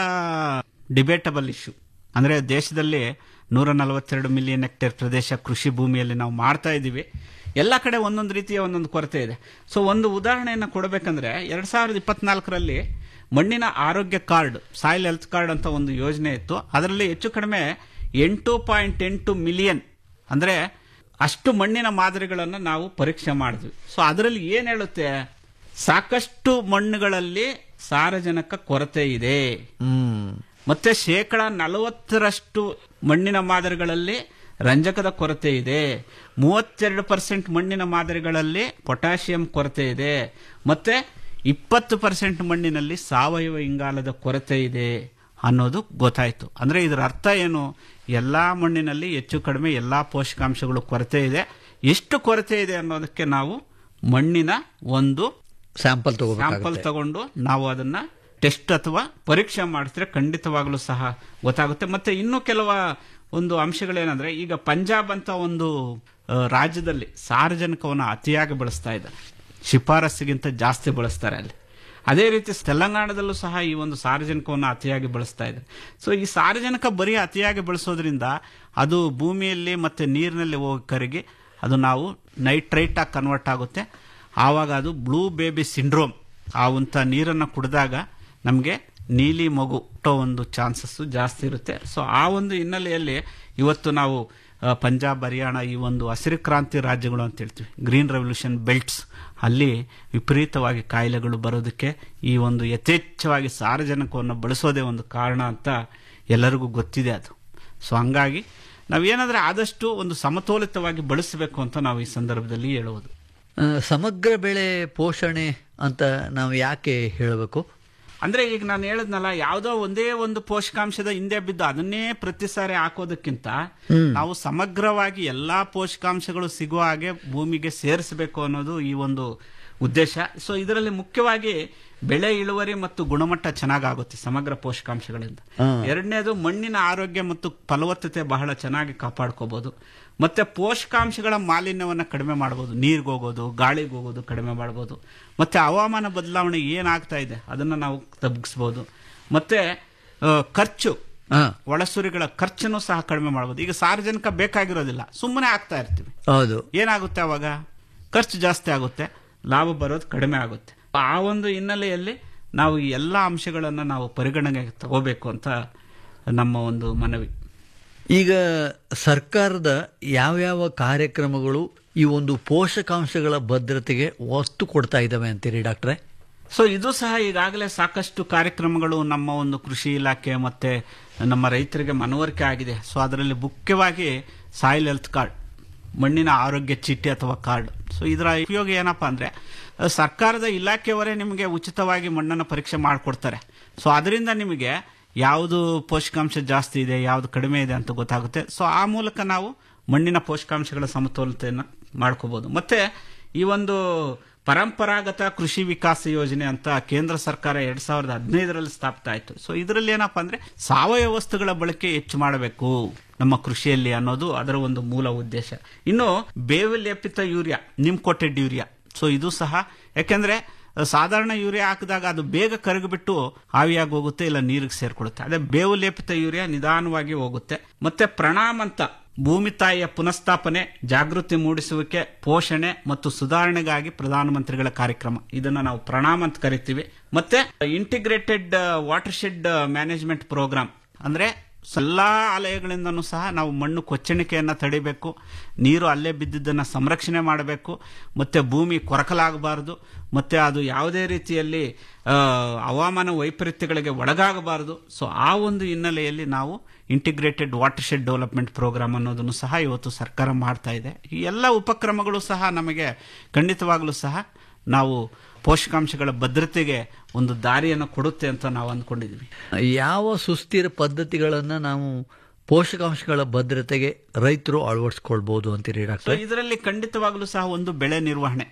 ಡಿಬೇಟಬಲ್ ಇಶ್ಯೂ ಅಂದ್ರೆ ದೇಶದಲ್ಲಿ ನೂರ ನಲವತ್ತೆರಡು ಮಿಲಿಯನ್ ಹೆಕ್ಟೇರ್ ಪ್ರದೇಶ ಕೃಷಿ ಭೂಮಿಯಲ್ಲಿ ನಾವು ಮಾಡ್ತಾ ಇದ್ದೀವಿ ಎಲ್ಲ ಕಡೆ ಒಂದೊಂದು ರೀತಿಯ ಒಂದೊಂದು ಕೊರತೆ ಇದೆ ಸೊ ಒಂದು ಉದಾಹರಣೆಯನ್ನು ಕೊಡಬೇಕಂದ್ರೆ ಎರಡ್ ಸಾವಿರದ ಇಪ್ಪತ್ನಾಲ್ಕರಲ್ಲಿ ಮಣ್ಣಿನ ಆರೋಗ್ಯ ಕಾರ್ಡ್ ಸಾಯಿಲ್ ಹೆಲ್ತ್ ಕಾರ್ಡ್ ಅಂತ ಒಂದು ಯೋಜನೆ ಇತ್ತು ಅದರಲ್ಲಿ ಹೆಚ್ಚು ಕಡಿಮೆ ಎಂಟು ಪಾಯಿಂಟ್ ಎಂಟು ಮಿಲಿಯನ್ ಅಂದ್ರೆ ಅಷ್ಟು ಮಣ್ಣಿನ ಮಾದರಿಗಳನ್ನು ನಾವು ಪರೀಕ್ಷೆ ಮಾಡಿದ್ವಿ ಸೊ ಅದರಲ್ಲಿ ಏನ್ ಹೇಳುತ್ತೆ ಸಾಕಷ್ಟು ಮಣ್ಣುಗಳಲ್ಲಿ ಸಾರಜನಕ ಕೊರತೆ ಇದೆ ಹ್ಮ್ ಮತ್ತೆ ಶೇಕಡ ನಲವತ್ತರಷ್ಟು ಮಣ್ಣಿನ ಮಾದರಿಗಳಲ್ಲಿ ರಂಜಕದ ಕೊರತೆ ಇದೆ ಮೂವತ್ತೆರಡು ಪರ್ಸೆಂಟ್ ಮಣ್ಣಿನ ಮಾದರಿಗಳಲ್ಲಿ ಪೊಟ್ಯಾಷಿಯಂ ಕೊರತೆ ಇದೆ ಮತ್ತೆ ಇಪ್ಪತ್ತು ಪರ್ಸೆಂಟ್ ಮಣ್ಣಿನಲ್ಲಿ ಸಾವಯವ ಇಂಗಾಲದ ಕೊರತೆ ಇದೆ ಅನ್ನೋದು ಗೊತ್ತಾಯ್ತು ಅಂದ್ರೆ ಇದರ ಅರ್ಥ ಏನು ಎಲ್ಲಾ ಮಣ್ಣಿನಲ್ಲಿ ಹೆಚ್ಚು ಕಡಿಮೆ ಎಲ್ಲಾ ಪೋಷಕಾಂಶಗಳು ಕೊರತೆ ಇದೆ ಎಷ್ಟು ಕೊರತೆ ಇದೆ ಅನ್ನೋದಕ್ಕೆ ನಾವು ಮಣ್ಣಿನ ಒಂದು ಸ್ಯಾಂಪಲ್ ಸ್ಯಾಂಪಲ್ ತಗೋಬೇಕಾಗುತ್ತೆ ತಗೊಂಡು ನಾವು ಅದನ್ನ ಟೆಸ್ಟ್ ಅಥವಾ ಪರೀಕ್ಷೆ ಮಾಡಿದ್ರೆ ಖಂಡಿತವಾಗ್ಲೂ ಸಹ ಗೊತ್ತಾಗುತ್ತೆ ಮತ್ತೆ ಇನ್ನು ಕೆಲವ ಒಂದು ಅಂಶಗಳೇನಂದ್ರೆ ಈಗ ಪಂಜಾಬ್ ಅಂತ ಒಂದು ಆ, ರಾಜ್ಯದಲ್ಲಿ ಸಾರ್ವಜನಿಕವನ್ನು ಅತಿಯಾಗಿ ಬಳಸ್ತಾ ಇದ್ದಾರೆ ಶಿಫಾರಸ್ಸಿಗಿಂತ ಜಾಸ್ತಿ ಬಳಸ್ತಾರೆ ಅಲ್ಲಿ ಅದೇ ರೀತಿ ತೆಲಂಗಾಣದಲ್ಲೂ ಸಹ ಈ ಒಂದು ಸಾರ್ವಜನಿಕವನ್ನು ಅತಿಯಾಗಿ ಬಳಸ್ತಾ ಇದ್ದಾರೆ ಸೊ ಈ ಸಾರ್ವಜನಿಕ ಬರೀ ಅತಿಯಾಗಿ ಬಳಸೋದ್ರಿಂದ ಅದು ಭೂಮಿಯಲ್ಲಿ ಮತ್ತೆ ನೀರಿನಲ್ಲಿ ಹೋಗಿ ಕರಗಿ ಅದು ನಾವು ನೈಟ್ರೈಟ್ ಆಗಿ ಕನ್ವರ್ಟ್ ಆಗುತ್ತೆ ಆವಾಗ ಅದು ಬ್ಲೂ ಬೇಬಿ ಸಿಂಡ್ರೋಮ್ ಆ ಒಂಥ ನೀರನ್ನು ಕುಡಿದಾಗ ನಮಗೆ ನೀಲಿ ಮಗು ಹುಟ್ಟೋ ಒಂದು ಚಾನ್ಸಸ್ ಜಾಸ್ತಿ ಇರುತ್ತೆ ಸೊ ಆ ಒಂದು ಹಿನ್ನೆಲೆಯಲ್ಲಿ ಇವತ್ತು ನಾವು ಆ, ಪಂಜಾಬ್ ಹರಿಯಾಣ ಈ ಒಂದು ಹಸಿರು ಕ್ರಾಂತಿ ರಾಜ್ಯಗಳು ಅಂತ ಹೇಳ್ತೀವಿ ಗ್ರೀನ್ ರೆವಲ್ಯೂಷನ್ ಬೆಲ್ಟ್ಸ್ ಅಲ್ಲಿ ವಿಪರೀತವಾಗಿ ಕಾಯಿಲೆಗಳು ಬರೋದಕ್ಕೆ ಈ ಒಂದು ಯಥೇಚ್ಛವಾಗಿ ಸಾರಜನಕವನ್ನು ಬಳಸೋದೇ ಒಂದು ಕಾರಣ ಅಂತ ಎಲ್ಲರಿಗೂ ಗೊತ್ತಿದೆ ಅದು ಸೊ ಹಂಗಾಗಿ ನಾವೇನಾದ್ರೆ ಆದಷ್ಟು ಒಂದು ಸಮತೋಲಿತವಾಗಿ ಬಳಸಬೇಕು ಅಂತ ನಾವು ಈ ಸಂದರ್ಭದಲ್ಲಿ ಹೇಳುವುದು ಆ, ಸಮಗ್ರ ಬೆಳೆ ಪೋಷಣೆ ಅಂತ ನಾವು ಯಾಕೆ ಹೇಳಬೇಕು ಅಂದ್ರೆ ಈಗ ನಾನು ಹೇಳದ್ನಲ್ಲ ಯಾವ್ದೋ ಒಂದೇ ಒಂದು ಪೋಷಕಾಂಶದ ಹಿಂದೆ ಬಿದ್ದು ಅದನ್ನೇ ಪ್ರತಿ ಸಾರಿ ಹಾಕೋದಕ್ಕಿಂತ ನಾವು ಸಮಗ್ರವಾಗಿ ಎಲ್ಲಾ ಪೋಷಕಾಂಶಗಳು ಸಿಗುವ ಹಾಗೆ ಭೂಮಿಗೆ ಸೇರಿಸಬೇಕು ಅನ್ನೋದು ಈ ಒಂದು ಉದ್ದೇಶ ಸೊ ಇದರಲ್ಲಿ ಮುಖ್ಯವಾಗಿ ಬೆಳೆ ಇಳುವರಿ ಮತ್ತು ಗುಣಮಟ್ಟ ಚೆನ್ನಾಗಾಗುತ್ತೆ ಸಮಗ್ರ ಪೋಷಕಾಂಶಗಳಿಂದ ಎರಡನೇದು ಮಣ್ಣಿನ ಆರೋಗ್ಯ ಮತ್ತು ಫಲವತ್ತತೆ ಬಹಳ ಚೆನ್ನಾಗಿ ಕಾಪಾಡ್ಕೋಬಹುದು ಮತ್ತೆ ಪೋಷಕಾಂಶಗಳ ಮಾಲಿನ್ಯವನ್ನು ಕಡಿಮೆ ಮಾಡಬಹುದು ನೀರಿಗೆ ಹೋಗೋದು ಗಾಳಿಗೆ ಹೋಗೋದು ಕಡಿಮೆ ಮಾಡಬಹುದು ಮತ್ತೆ ಹವಾಮಾನ ಬದಲಾವಣೆ ಏನಾಗ್ತಾ ಇದೆ ಅದನ್ನ ನಾವು ತಗ್ಗಿಸ್ಬೋದು ಮತ್ತೆ ಆ, ಖರ್ಚು ಹಾ. ಒಳಸುರಿಗಳ ಖರ್ಚನ್ನು ಸಹ ಕಡಿಮೆ ಮಾಡಬಹುದು ಈಗ ಸಾರ್ವಜನಿಕ ಬೇಕಾಗಿರೋದಿಲ್ಲ ಸುಮ್ಮನೆ ಆಗ್ತಾ ಇರ್ತೀವಿ ಹೌದು ಏನಾಗುತ್ತೆ ಅವಾಗ ಖರ್ಚು ಜಾಸ್ತಿ ಆಗುತ್ತೆ ಲಾಭ ಬರೋದು ಕಡಿಮೆ ಆಗುತ್ತೆ ಆ ಒಂದು ಹಿನ್ನೆಲೆಯಲ್ಲಿ ನಾವು ಈ ಎಲ್ಲ ಅಂಶಗಳನ್ನು ನಾವು ಪರಿಗಣನೆಗೆ ತಗೋಬೇಕು ಅಂತ ನಮ್ಮ ಒಂದು ಮನವಿ ಈಗ ಸರ್ಕಾರದ ಯಾವ್ಯಾವ ಕಾರ್ಯಕ್ರಮಗಳು ಈ ಒಂದು ಪೋಷಕಾಂಶಗಳ ಭದ್ರತೆಗೆ ಒತ್ತು ಕೊಡ್ತಾ ಇದ್ದಾವೆ ಅಂತೀರಿ ಡಾಕ್ಟ್ರೆ ಸೊ ಇದು ಸಹ ಈಗಾಗಲೇ ಸಾಕಷ್ಟು ಕಾರ್ಯಕ್ರಮಗಳು ನಮ್ಮ ಒಂದು ಕೃಷಿ ಇಲಾಖೆ ಮತ್ತೆ ನಮ್ಮ ರೈತರಿಗೆ ಮನವರಿಕೆ ಆಗಿದೆ ಸೊ ಅದರಲ್ಲಿ ಮುಖ್ಯವಾಗಿ ಸಾಯಿಲ್ ಹೆಲ್ತ್ ಕಾರ್ಡ್ ಮಣ್ಣಿನ ಆರೋಗ್ಯ ಚೀಟಿ ಅಥವಾ ಕಾರ್ಡ್ ಸೊ ಇದರ ಉಪಯೋಗ ಏನಪ್ಪಾ ಅಂದ್ರೆ ಅಹ್, ಸರ್ಕಾರದ ಇಲಾಖೆಯವರೇ ನಿಮಗೆ ಉಚಿತವಾಗಿ ಮಣ್ಣನ್ನು ಪರೀಕ್ಷೆ ಮಾಡಿಕೊಡ್ತಾರೆ ಸೊ ಅದರಿಂದ ನಿಮಗೆ ಯಾವುದು ಪೋಷಕಾಂಶ ಜಾಸ್ತಿ ಇದೆ ಯಾವುದು ಕಡಿಮೆ ಇದೆ ಅಂತ ಗೊತ್ತಾಗುತ್ತೆ ಸೊ ಆ ಮೂಲಕ ನಾವು ಮಣ್ಣಿನ ಪೋಷಕಾಂಶಗಳ ಸಮತೋಲತೆಯನ್ನು ಮಾಡ್ಕೋಬಹುದು ಮತ್ತೆ ಈ ಒಂದು ಪರಂಪರಾಗತ ಕೃಷಿ ವಿಕಾಸ ಯೋಜನೆ ಅಂತ ಕೇಂದ್ರ ಸರ್ಕಾರ ಎರಡ್ ಸಾವಿರದ ಹದಿನೈದರಲ್ಲಿ ಸ್ಥಾಪಿತ ಆಯಿತು ಸೊ ಇದರಲ್ಲಿ ಏನಪ್ಪಾ ಅಂದ್ರೆ ಸಾವಯವ ವಸ್ತುಗಳ ಬಳಕೆ ಹೆಚ್ಚು ಮಾಡಬೇಕು ನಮ್ಮ ಕೃಷಿಯಲ್ಲಿ ಅನ್ನೋದು ಅದರ ಒಂದು ಮೂಲ ಉದ್ದೇಶ ಇನ್ನು ಬೇವು ಲೇಪಿತ ಯೂರಿಯಾ ನಿಮ್ಕೋಟೆಡ್ ಯೂರಿಯಾ ಸೊ ಇದು ಸಹ ಯಾಕೆಂದ್ರೆ ಸಾಧಾರಣ ಯೂರಿಯಾ ಹಾಕಿದಾಗ ಅದು ಬೇಗ ಕರಗಿಬಿಟ್ಟು ಆವಿಯಾಗಿ ಹೋಗುತ್ತೆ ಇಲ್ಲ ನೀರಿಗೆ ಸೇರ್ಕೊಳ್ಳುತ್ತೆ ಅದೇ ಬೇವು ಲೇಪಿತ ಯೂರಿಯಾ ನಿಧಾನವಾಗಿ ಹೋಗುತ್ತೆ ಮತ್ತೆ ಪ್ರಣಾಮ್ ಅಂತ ಭೂಮಿ ತಾಯಿಯ ಪುನಃಸ್ಥಾಪನೆ ಜಾಗೃತಿ ಮೂಡಿಸುವಿಕೆ ಪೋಷಣೆ ಮತ್ತು ಸುಧಾರಣೆಗಾಗಿ ಪ್ರಧಾನಮಂತ್ರಿಗಳ ಕಾರ್ಯಕ್ರಮ ಇದನ್ನ ನಾವು ಪ್ರಣಾಮ್ ಅಂತ ಕರಿತೀವಿ ಮತ್ತೆ integrated watershed management programme ಅಂದ್ರೆ ಎಲ್ಲಾ ಆಲಯಗಳಿಂದನೂ ಸಹ ನಾವು ಮಣ್ಣು ಕೊಚ್ಚಣಿಕೆಯನ್ನ ತಡಿಬೇಕು ನೀರು ಅಲ್ಲೇ ಬಿದ್ದಿದ್ದನ್ನ ಸಂರಕ್ಷಣೆ ಮಾಡಬೇಕು ಮತ್ತೆ ಭೂಮಿ ಕೊರಕಲಾಗಬಾರದು ಮತ್ತೆ ಅದು ಯಾವುದೇ ರೀತಿಯಲ್ಲಿ ಆ, ಹವಾಮಾನ ವೈಪರೀತ್ಯಗಳಿಗೆ ಒಳಗಾಗಬಾರದು ಸೊ ಆ ಒಂದು ಹಿನ್ನೆಲೆಯಲ್ಲಿ ನಾವು integrated watershed development programme ಅನ್ನೋದನ್ನು ಸಹ ಇವತ್ತು ಸರ್ಕಾರ ಮಾಡ್ತಾ ಇದೆ ಈ ಎಲ್ಲ ಉಪಕ್ರಮಗಳು ಸಹ ನಮಗೆ ಖಂಡಿತವಾಗಲೂ ಸಹ ನಾವು ಪೋಷಕಾಂಶಗಳ ಭದ್ರತೆಗೆ ಒಂದು ದಾರಿಯನ್ನು ಕೊಡುತ್ತೆ ಅಂತ ನಾವು ಅಂದ್ಕೊಂಡಿದ್ದೀವಿ ಯಾವ ಸುಸ್ಥಿರ ಪದ್ಧತಿಗಳನ್ನು ನಾವು ಪೋಷಕಾಂಶಗಳ ಭದ್ರತೆಗೆ ರೈತರು ಅಳವಡಿಸ್ಕೊಳ್ಬಹುದು ಅಂತೀರಿ ಸೊ ಡಾಕ್ಟರ್ ಇದರಲ್ಲಿ ಖಂಡಿತವಾಗ್ಲೂ ಸಹ ಒಂದು ಬೆಳೆ ನಿರ್ವಹಣೆ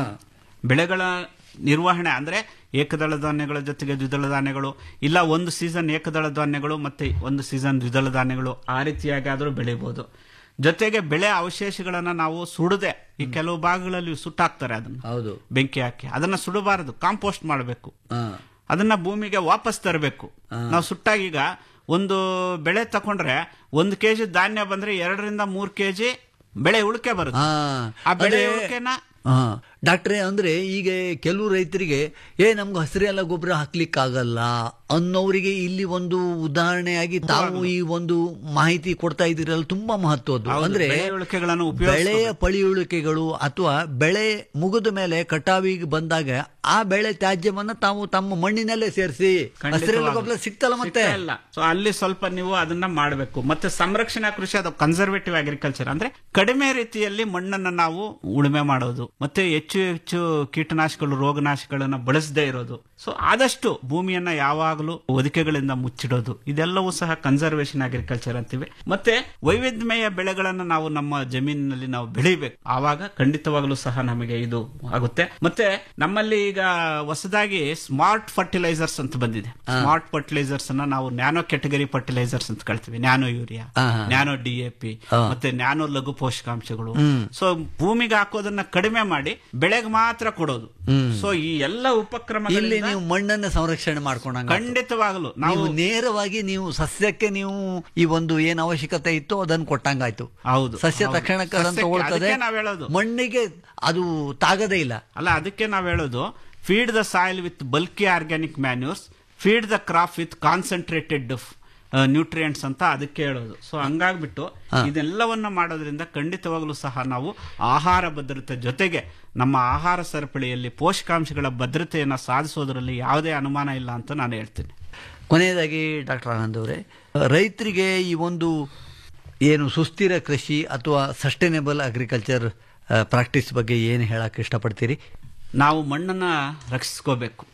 ಬೆಳೆಗಳ ನಿರ್ವಹಣೆ ಅಂದ್ರೆ ಏಕದಳ ಧಾನ್ಯಗಳ ಜೊತೆಗೆ ದ್ವಿದಳ ಧಾನ್ಯಗಳು ಇಲ್ಲ ಒಂದು ಸೀಸನ್ ಏಕದಳ ಧಾನ್ಯಗಳು ಮತ್ತೆ ಒಂದು ಸೀಸನ್ ದ್ವಿದಳ ಧಾನ್ಯಗಳು ಆ ರೀತಿಯಾಗಿ ಆದರೂ ಬೆಳಿಬಹುದು ಜೊತೆಗೆ ಬೆಳೆ ಅವಶೇಷಗಳನ್ನ ನಾವು ಸುಡದೆ ಈ ಕೆಲವು ಭಾಗಗಳಲ್ಲಿ ಸುಟ್ಟಾಕ್ತಾರೆ ಅದನ್ನ ಹೌದು ಬೆಂಕಿ ಹಾಕಿ ಅದನ್ನ ಸುಡಬಾರದು ಕಾಂಪೋಸ್ಟ್ ಮಾಡಬೇಕು ಹಾ. ಅದನ್ನ ಭೂಮಿಗೆ ವಾಪಸ್ ತರಬೇಕು ನಾವು ಸುಟ್ಟಾಗ ಈಗ ಒಂದು ಬೆಳೆ ತಕೊಂಡ್ರೆ ಒಂದು ಕೆಜಿ ಧಾನ್ಯ ಬಂದ್ರೆ ಎರಡರಿಂದ ಮೂರ್ ಕೆಜಿ ಬೆಳೆ ಉಳಿಕೆ ಬರುತ್ತೆ ಹಾ. ಆ ಬೆಳೆ ಅದೇ- ಉಳಿಕೆನ ಹಾ ಡಾಕ್ಟ್ರೆ ಅಂದ್ರೆ ಈಗ ಕೆಲವು ರೈತರಿಗೆ ಏ ನಮ್ಗೆ ಹಸಿರೆಲ್ಲ ಗೊಬ್ಬರ ಹಾಕ್ಲಿಕ್ಕಾಗಲ್ಲ ಅನ್ನೋರಿಗೆ ಇಲ್ಲಿ ಒಂದು ಉದಾಹರಣೆಯಾಗಿ ತಾವು ಈ ಒಂದು ಮಾಹಿತಿ ಕೊಡ್ತಾ ಇದ್ದೀರಲ್ಲ ತುಂಬಾ ಮಹತ್ವದ್ದು ಹೌದು, ಅಂದ್ರೆ ಬೆಳೆ ಉಳಿಕೆಗಳನ್ನು ಉಪಯೋಗಿಸ್ಕೋಬೇಕು. ಬೆಳೆಯ ಪಳಿಯುಳಿಕೆಗಳು ಅಥವಾ ಬೆಳೆ ಮುಗಿದ ಮೇಲೆ ಕಟಾವಿಗೆ ಬಂದಾಗ ಆ ಬೆಳೆ ತ್ಯಾಜ್ಯವನ್ನ ತಾವು ತಮ್ಮ ಮಣ್ಣಿನಲ್ಲೇ ಸೇರಿಸಿ ಹಸಿರೆಲ್ಲ ಗೊಬ್ಬರ ಸಿಗ್ತಲ್ಲ ಮತ್ತೆ ಸಿಗ್ತಾ ಇಲ್ಲ ಸೊ ಅಲ್ಲಿ ಸ್ವಲ್ಪ ನೀವು ಅದನ್ನ ಮಾಡಬೇಕು ಮತ್ತೆ ಸಂರಕ್ಷಣಾ ಕೃಷಿ ಅದು ಕನ್ಸರ್ವೇಟಿವ್ ಅಗ್ರಿಕಲ್ಚರ್ ಅಂದ್ರೆ ಕಡಿಮೆ ರೀತಿಯಲ್ಲಿ ಮಣ್ಣನ್ನ ನಾವು ಉಳುಮೆ ಮಾಡೋದು ಮತ್ತೆ ಹೆಚ್ಚು ಹೆಚ್ಚು ಕೀಟನಾಶಕಗಳು ರೋಗನಾಶಕಗಳನ್ನ ಬಳಸದೇ ಇರೋದು ಸೊ ಆದಷ್ಟು ಭೂಮಿಯನ್ನ ಯಾವಾಗಲೂ ಒದಿಕೆಗಳಿಂದ ಮುಚ್ಚಿಡೋದು ಇದೆಲ್ಲವೂ ಸಹ ಕನ್ಸರ್ವೇಷನ್ ಅಗ್ರಿಕಲ್ಚರ್ ಅಂತೀವಿ ಮತ್ತೆ ವೈವಿಧ್ಯಮಯ ಬೆಳೆಗಳನ್ನ ನಾವು ನಮ್ಮ ಜಮೀನಿನಲ್ಲಿ ನಾವು ಬೆಳಿಬೇಕು ಆವಾಗ ಖಂಡಿತವಾಗಲೂ ಸಹ ನಮಗೆ ಇದು ಆಗುತ್ತೆ ಮತ್ತೆ ನಮ್ಮಲ್ಲಿ ಈಗ ಹೊಸದಾಗಿ ಸ್ಮಾರ್ಟ್ ಫರ್ಟಿಲೈಸರ್ಸ್ ಅಂತ ಬಂದಿದೆ ಸ್ಮಾರ್ಟ್ ಫರ್ಟಿಲೈಸರ್ಸ್ ಅನ್ನ ನಾವು ನ್ಯಾನೋ ಕ್ಯಾಟಗರಿ ಫರ್ಟಿಲೈಸರ್ಸ್ ಅಂತ ಕಳ್ತೀವಿ nano urea nano D A P ಮತ್ತೆ ನ್ಯಾನೋ ಲಘು ಪೋಷಕಾಂಶಗಳು ಸೊ ಭೂಮಿಗೆ ಹಾಕೋದನ್ನ ಕಡಿಮೆ ಮಾಡಿ ಬೆಳೆಗೆ ಮಾತ್ರ ಕೊಡೋದು ಸೊ ಈ ಎಲ್ಲ ಇಲ್ಲಿ ಉಪಕ್ರಮಗಳಲ್ಲಿ ನೀವು ಮಣ್ಣನ್ನ ಸಂರಕ್ಷಣೆ ಮಾಡ್ಕೊಂಡಂಗ ಖಂಡಿತವಾಗಲು ನಾವು ನೀವು ನೇರವಾಗಿ ನೀವು ಸಸ್ಯಕ್ಕೆ ನೀವು ಈ ಒಂದು ಏನ್ ಅವಶ್ಯಕತೆ ಇತ್ತು ಅದನ್ನು ಕೊಟ್ಟಂಗಾಯ್ತು ಹೌದು, ಸಸ್ಯ ಹೌದು. ತಕ್ಷಣಕ್ಕೆ ಅದನ್ನು ಸಸ್ಯಕ್ಕೆ ತಗೊಳ್ತದೆ ಅದಕ್ಕೆ ನಾವ್ ಹೇಳೋದು. ಮಣ್ಣಿಗೆ ಅದು ತಾಗದೇ ಇಲ್ಲ ಅಲ್ಲ ಅದಕ್ಕೆ ನಾವ್ ಹೇಳೋದು feed the soil with bulky organic manures feed the crop with concentrated nutrients ಅಂತ ಅದಕ್ಕೆ ಹೇಳೋದು ಸೊ ಹಂಗಾಗ್ಬಿಟ್ಟು ಇದೆಲ್ಲವನ್ನ ಮಾಡೋದ್ರಿಂದ ಖಂಡಿತವಾಗ್ಲೂ ಸಹ ನಾವು ಆಹಾರ ಭದ್ರತೆ ಜೊತೆಗೆ ನಮ್ಮ ಆಹಾರ ಸರಪಳಿಯಲ್ಲಿ ಪೋಷಕಾಂಶಗಳ ಭದ್ರತೆಯನ್ನ ಸಾಧಿಸೋದ್ರಲ್ಲಿ ಯಾವುದೇ ಅನುಮಾನ ಇಲ್ಲ ಅಂತ ನಾನು ಹೇಳ್ತೀನಿ ಕೊನೆಯದಾಗಿ ಡಾಕ್ಟರ್ ಆನಂದ್ ಅವರೇ ರೈತರಿಗೆ ಈ ಒಂದು ಏನು ಸುಸ್ಥಿರ ಕೃಷಿ ಅಥವಾ ಸಸ್ಟೈನೇಬಲ್ ಅಗ್ರಿಕಲ್ಚರ್ ಪ್ರಾಕ್ಟೀಸ್ ಬಗ್ಗೆ ಏನು ಹೇಳಕ್ ಇಷ್ಟಪಡ್ತೀರಿ ನಾವು ಮಣ್ಣನ್ನ ರಕ್ಷಿಸ್ಕೋಬೇಕು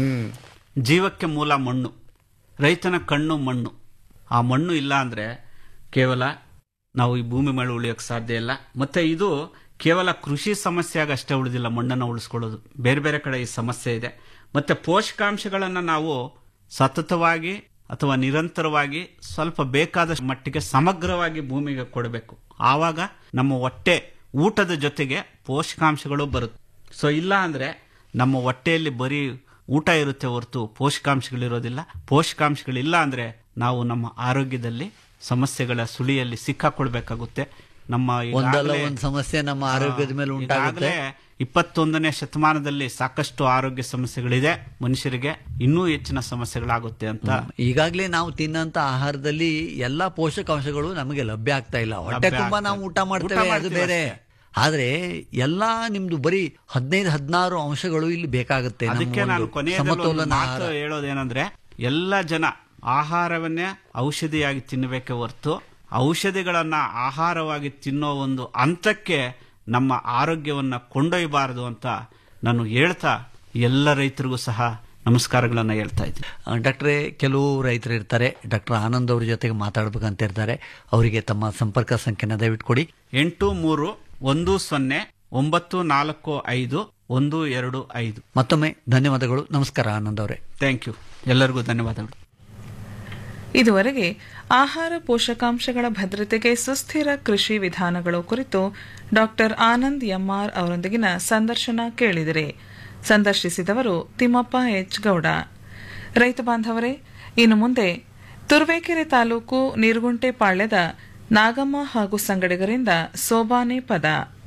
ಜೀವಕ್ಕೆ ಮೂಲ ಮಣ್ಣು ರೈತನ ಕಣ್ಣು ಮಣ್ಣು ಆ ಮಣ್ಣು ಇಲ್ಲ ಅಂದ್ರೆ ಕೇವಲ ನಾವು ಈ ಭೂಮಿ ಮೇಲೆ ಉಳಿಯೋಕೆ ಸಾಧ್ಯ ಇಲ್ಲ ಮತ್ತೆ ಇದು ಕೇವಲ ಕೃಷಿ ಸಮಸ್ಯೆಯಾಗ ಅಷ್ಟೇ ಉಳಿದಿಲ್ಲ ಮಣ್ಣನ್ನು ಉಳಿಸ್ಕೊಳ್ಳೋದು ಬೇರೆ ಬೇರೆ ಕಡೆ ಈ ಸಮಸ್ಯೆ ಇದೆ ಮತ್ತೆ ಪೋಷಕಾಂಶಗಳನ್ನು ನಾವು ಸತತವಾಗಿ ಅಥವಾ ನಿರಂತರವಾಗಿ ಸ್ವಲ್ಪ ಬೇಕಾದ ಮಟ್ಟಿಗೆ ಸಮಗ್ರವಾಗಿ ಭೂಮಿಗೆ ಕೊಡಬೇಕು ಆವಾಗ ನಮ್ಮ ಹೊಟ್ಟೆ ಊಟದ ಜೊತೆಗೆ ಪೋಷಕಾಂಶಗಳು ಬರುತ್ತೆ ಸೊ ಇಲ್ಲ ಅಂದ್ರೆ ನಮ್ಮ ಹೊಟ್ಟೆಯಲ್ಲಿ ಬರೀ ಊಟ ಇರುತ್ತೆ ಹೊರತು ಪೋಷಕಾಂಶಗಳಿರೋದಿಲ್ಲ ಪೋಷಕಾಂಶಗಳಿಲ್ಲ ಅಂದ್ರೆ ನಾವು ನಮ್ಮ ಆರೋಗ್ಯದಲ್ಲಿ ಸಮಸ್ಯೆಗಳ ಸುಳಿಯಲ್ಲಿ ಸಿಕ್ಕಾಕೊಳ್ಬೇಕಾಗುತ್ತೆ ನಮ್ಮ ಒಂದಲ್ಲ ಈಗಾಗಲೇ- ಒಂದು ಸಮಸ್ಯೆ ನಮ್ಮ ಆರೋಗ್ಯದ ಮೇಲೆ ಉಂಟಾಗುತ್ತೆ ಈಗಾಗಲೇ ಇಪ್ಪತ್ತೊಂದನೇ ಶತಮಾನದಲ್ಲಿ ಸಾಕಷ್ಟು ಆರೋಗ್ಯ ಸಮಸ್ಯೆಗಳಿದೆ ಮನುಷ್ಯರಿಗೆ ಇನ್ನೂ ಹೆಚ್ಚಿನ ಸಮಸ್ಯೆಗಳಾಗುತ್ತೆ ಅಂತ ಈಗಾಗಲೇ ನಾವು ತಿನ್ನಂತ ಆಹಾರದಲ್ಲಿ ಎಲ್ಲಾ ಪೋಷಕಾಂಶಗಳು ನಮಗೆ ಲಭ್ಯ ಆಗ್ತಾ ಇಲ್ಲ ಹೊಟ್ಟೆ ಲಭ್ಯ ತುಂಬಾ ಆಗ್ತಾ ನಾವು ಇಲ್ಲ. ಊಟ ಮಾಡ್ತೇವೆ ಊಟ ಅದು ಮಾಡ್ತೀವಿ ಬೇರೆ ಅಷ್ಟೇ. ಆದ್ರೆ ಎಲ್ಲಾ ನಿಮ್ದು ಬರೀ ಹದಿನೈದು ಹದಿನಾರು ಅಂಶಗಳು ಇಲ್ಲಿ ಬೇಕಾಗುತ್ತೆ ನಮ್ಮ ಅದಕ್ಕೆ ನಾನು ಒಂದು ಕೊನೆಯದಲ್ಲಿ ಒಂದು ಸಮತೋಲನ ಮಾತು ಆಹಾರ ಹೇಳೋದೇನಂದ್ರೆ ಎಲ್ಲ ಜನ ಆಹಾರವನ್ನೇ ಔಷಧಿಯಾಗಿ ತಿನ್ನಬೇಕೆ ಹೊರತು ಔಷಧಿಗಳನ್ನ ಆಹಾರವಾಗಿ ತಿನ್ನೋ ಒಂದು ಹಂತಕ್ಕೆ ನಮ್ಮ ಆರೋಗ್ಯವನ್ನ ಕೊಂಡೊಯ್ಯಬಾರದು ಅಂತ ನಾನು ಹೇಳ್ತಾ ಎಲ್ಲ ರೈತರಿಗೂ ಸಹ ನಮಸ್ಕಾರಗಳನ್ನ ಹೇಳ್ತಾ ಇದ್ದೀನಿ ಆ, ಡಾಕ್ಟ್ರೇ ಕೆಲವು ರೈತರು ಇರ್ತಾರೆ ಡಾಕ್ಟರ್ ಆನಂದ್ ಅವ್ರ ಜೊತೆಗೆ ಮಾತಾಡ್ಬೇಕಂತ ಇರ್ತಾರೆ ಅವರಿಗೆ ತಮ್ಮ ಸಂಪರ್ಕ ಸಂಖ್ಯೆನ ದಯವಿಟ್ಟು ಕೊಡಿ ಎಂಟು ಮೂರು ಒಂದು ಸೊನ್ನೆ ಒಂಬತ್ತು ನಾಲ್ಕು ಐದು ಒಂದು ಎರಡು ಐದು ಮತ್ತೊಮ್ಮೆ ಧನ್ಯವಾದಗಳು ನಮಸ್ಕಾರ ಆನಂದ್ ಅವರೇ ಥ್ಯಾಂಕ್ ಯು ಎಲ್ಲರಿಗೂ ಧನ್ಯವಾದಗಳು ಇದುವರೆಗೆ ಆಹಾರ ಪೋಷಕಾಂಶಗಳ ಭದ್ರತೆಗೆ ಸುಸ್ಥಿರ ಕೃಷಿ ವಿಧಾನಗಳು ಕುರಿತು ಡಾಕ್ಟರ್ ಆನಂದ್ ಎಂಆರ್ ಅವರೊಂದಿಗಿನ ಸಂದರ್ಶನ ಕೇಳಿದಿರಿ ಸಂದರ್ಶಿಸಿದವರು ತಿಮ್ಮಪ್ಪ ಎಚ್ ಗೌಡ ರೈತ ಬಾಂಧವರೇ ಇನ್ನು ಮುಂದೆ ತುರುವೇಕೆರೆ ತಾಲೂಕು ನೀರ್ಗುಂಟೆ ಪಾಳ್ಯದ ನಾಗಮ್ಮ ಹಾಗೂ ಸಂಗಡಿಗರಿಂದ ಸೋಬಾನೆ ಪದ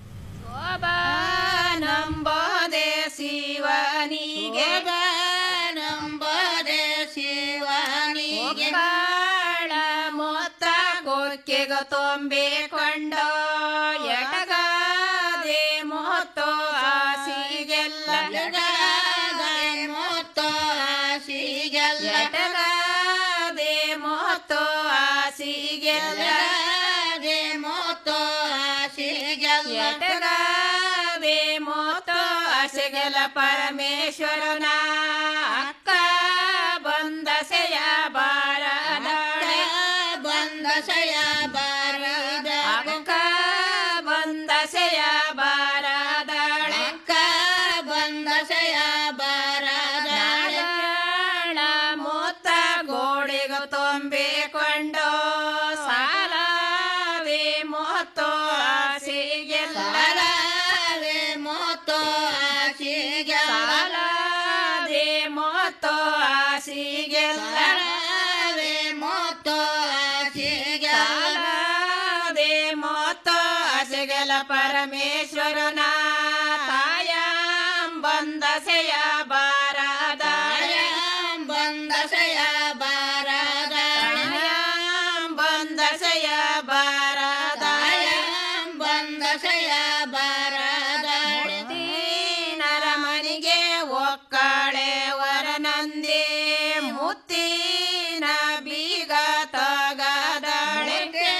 ನಂಬದೆ ಶಿವನಿಗೆ ನಂಬದೆ ಶಿವನಿಗೆ ಕಾಳ ಮೊತ್ತ ಕೊಕ್ಕೆಗ ತುಂಬಿಕೊಂಡು ಎಟಗಾದೆ ಮೊತ್ತು ಆಸಿಗೆಲ್ಲ ಮೊತ್ತು ಆಸಿಗೆಲ್ಲ ಎಟಗಾದೆ ಮೊತ್ತು ಆಸಿಗೆಲ್ಲ ಮೊತ್ತು ಆಸಿಗೆಲ್ಲ ಎಟಗಾದೆ ಮೊತ್ತು ಆಸೆಗೆಲ ಪರಮೇಶ್ವರನ ಅಕ್ಕ ಬಂದಸೆಯ ಬಾರದಾಳೆ ಬಂದಸೆಯ ಬಾರದ ಅಕ್ಕ ಬಂದಸೆಯ ಬಾರದಾಳೆ ಅಕ್ಕ ಬಂದಸೆಯ ಬಾರದಾಳ ಮೊತ್ತ ಗೋಡೆಗ ತುಂಬಿಕೊಂಡು ಸಾಲವೇ ಮೊತ್ತು ಆಸೆಗೆಲ್ಲ ಮೊತ್ತು ಆಸೆಗೆ ಸಾಲದೆ ಮೊತ್ತು ಆಸೆಗೆಲ್ಲ ಮೊತ್ತು ಆಸೆಗೆ ಸಾಲದೆ ಮೊತ್ತು ಆಸೆಗೆಲ್ಲ ಪರಮೇಶ್ವರನ ತಾಯ ಬಂದಸೆಯ ಬಾರದಾಯ ಬಂದಸೆಯ ಬಾರದಾಯ ಬಂದಸೆಯ ಬಾರದಾಯ ಬಂದಸೆಯ ಬಾರದಾಯ ನರಮನಿಗೆ ಒಕ್ಕಳೆ ವರನಂದಿ ಮುತ್ತಿನ ಬೀಗ ತಗದಾಳೆ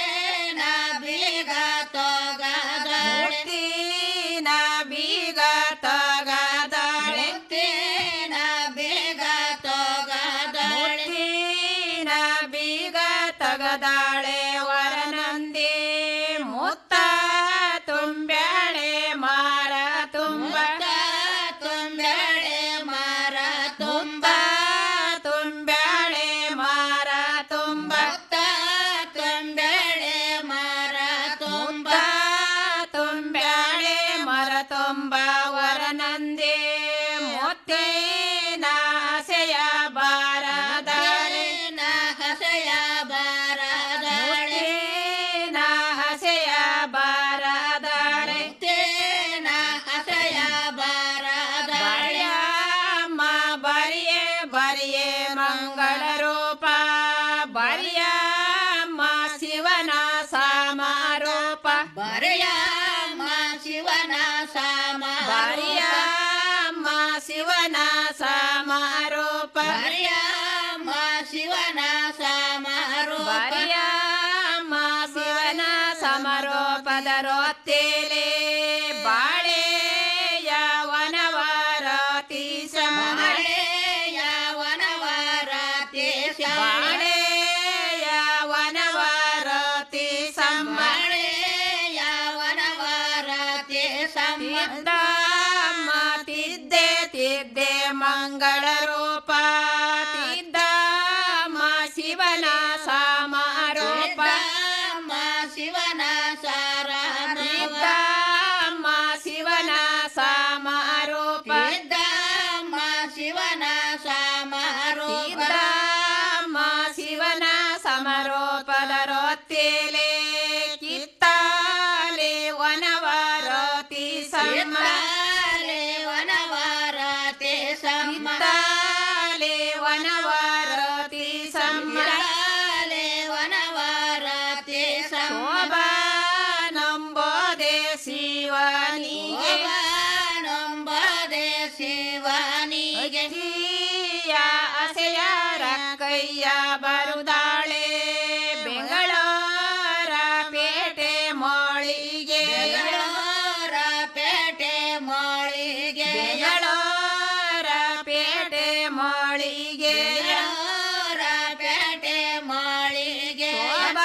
ಬೀಗ ತಗದಾಳೆ ಮುತ್ತಿನ ಬೀಗ ತಗದಾಳೆ ಮುತ್ತಿನ ಬೀಗ ತಗದಾಳೆ ಮುತ್ತಿನ ಬೀಗ ತಗದಾಳೆ ವರನಂದಿ ಮುತ್ತ ತುಂಬ್ಯಾಳೆ ಮಾರ ತುಂಬ ತುಂಬ್ಯಾಳೆ ಮಾರ ತುಂಬ ತುಂಬ್ಯಾಳೆ ಮಾರ ತುಂಬ ತುಂಬ್ಯಾಳೆ ಮಾರ ತುಂಬ ತುಂಬ್ಯಾಳೆ ಮರ ತುಂಬ ವರನಂದಿ ಮುತ್ತೇನ ಹಸೆಯ ಬಾರದಾಳೆ ಹಸೆಯ ಬಾರದಾಳೆ ಹಸೆಯ ಬಾರದಾಳೆ ಹಸೆಯ ಬಾರದಾಳೆ ಅಮ್ಮ ಬರಿಯೇ ಬರಿಯೇ ಮಂಗಳ ರೂಪ ಬರಿಯಮ್ಮ ಶಿವನ ಸಮಾರೋಪ ಬರೆಯಮ್ಮ ಶಿವನ ಸಮ ಬರಿಯಮ್ಮ ಶಿವನ ಸಮಾರೋಪ ಬರಿಯಮ್ಮ ಶಿವನ ಸಮಾರೋಪ ಬರಿಯಮ್ಮ ಶಿವನ ಸಮಾರೋಪದ ರೊತ್ತೇಲೆ ಬಾಳೆಯ ವನವಾರತಿ ಬಾಳೆಯ ವನವಾರತಿ ಬಾಳೆಯ ವನವಾರತಿ ಸಮ್ಮಳೆಯ ವನವಾರತಿ ಸಮ್ಮ ತಿದ್ದೆ ತಿದ್ದೆ ಮಂಗಳ ರೂಪ ತಿದ್ದಮ್ಮ ಶಿವನ ಸಮಾರೋಪ ಶಿವನ ಸಾರ ತಿದ್ದಮ್ಮ ಶಿವನ ಸಮಾರೋಪ ತಿದ್ದಮ್ಮ ಶಿವನ ಸಮಾರೋಪ ತಿದ್ದಮ್ಮ ಶಿವನ ಸಮಾರೋಪದ ರೊತ್ತೇಲೆ ಕಿತ್ತ ಕೈಯ ಬರುದಾಳೆ ಬೆಂಗಳೂರ ಪೇಟೆ ಮೋಳಿಗೆ ಬೆಂಗಳೂರ ಪೇಟೆ ಮೋಳಿಗೆ ಬೆಂಗಳೂರ ಪೇಟೆ ಮೋಳಿಗೆ ಪೇಟೆ ಮೋಳಿಗೆ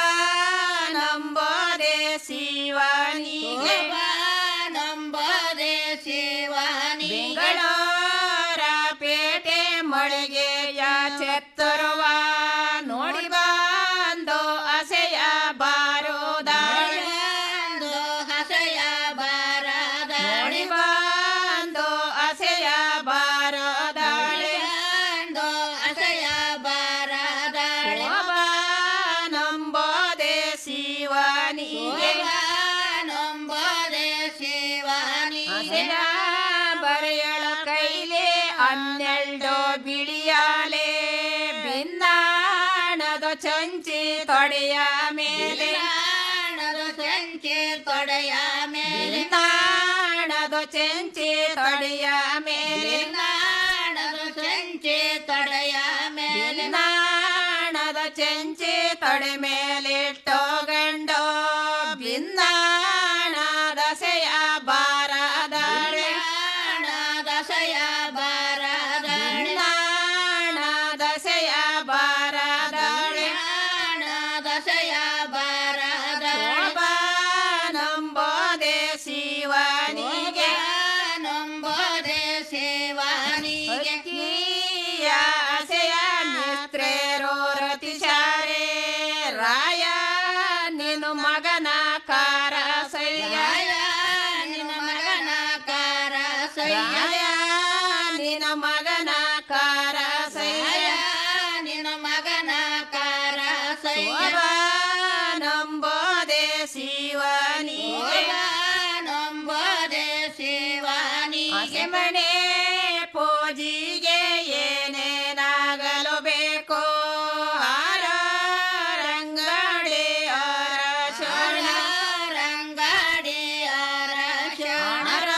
ನಂಬೋದೆ ಶಿವನಿಗೆ ನಂಬೋದೆ ಶಿವನಿ ಬೆಂಗಳೂರ ಪೇಟೆ ಮಳಿಗೆಯ ಚೆತ್ತರುವ ನೋಡಿ ಬಂದು ಹಸೆಯ ಬಾರೋದಾಳೆ ಹಸೆಯ ಬಾರದ ನೋಡಿ ಬಂದು ಹಸೆಯ ಬಾರೋದಾಳೆ ಹಸೆಯ ಬಾರದಾಳೆ ನಂಬೋದೆ ಶಿವನಿಗೆ ನಂಬೋದೆ ಶಿವನಿಗೆ ಬರೆಯಳ ಕೈಲೆ ಹನ್ನೆರಡು ಬಿಳಿಯಾಲೆ ಬಿನ್ನಾಣದ ಚಂಚಿ ತೊಡೆಯ ಮೇಲೆ ಚಂಚಿ ತೊಡೆಯ ಮೇಲೆ ನಾಣದ ಚಂಚಿ ತೊಡೆಯ ಮೇಲೆ ನಾಣದ ಚಂಚಿ ತೊಡೆಯ ಮೇಲೆ ನಾಣದ ಚಂಚಿ ತೊಡೆ ಮೇಲಿಟ್ಟು ಗಂಡು ಬಿನ್ನಾಣ ದಸೆಯ ಬಾರದಾಳೆ ದಸೆಯ ಬಾರದಾಳೆ ನಾಣ ದಸೆಯ ಬಾರದಾಳೆ ದಸೆಯ ಬಾರದಾಳೆ ನಂಬೋದೆ ಶಿವನಿಗೆ ನಂಬೋದೆ ಶಿವನಿಗೆ ಆಸೆಯ ನಿತ್ರೇರೋ ರತಿಶಾರೆ ರಾಯ ನಿನು ಮಗನ ಕಾರ ಸಯ್ಯ ನಿನ ಮಗನ ಕಾರ ಸಯ್ಯ ನಿನ ಮಗನ ಕಾರ ಸಯ್ಯ ನಿನ ಮಗನ ಕಾರ ಸಯ್ಯ ನಂಬೋದೆ ಶಿವನಿಗೆ ನಂಬೋದೆ ಶಿವನಿಗೆ ಮನೆ ಪೂಜಿಗೆ ಏನೇನಾಗಲು ಬೇಕು ಹಾರ ರಂಗಡಿ ಹಾರ ಶರಣ ರಂಗಡಿ ಹಾರ ಶರಣ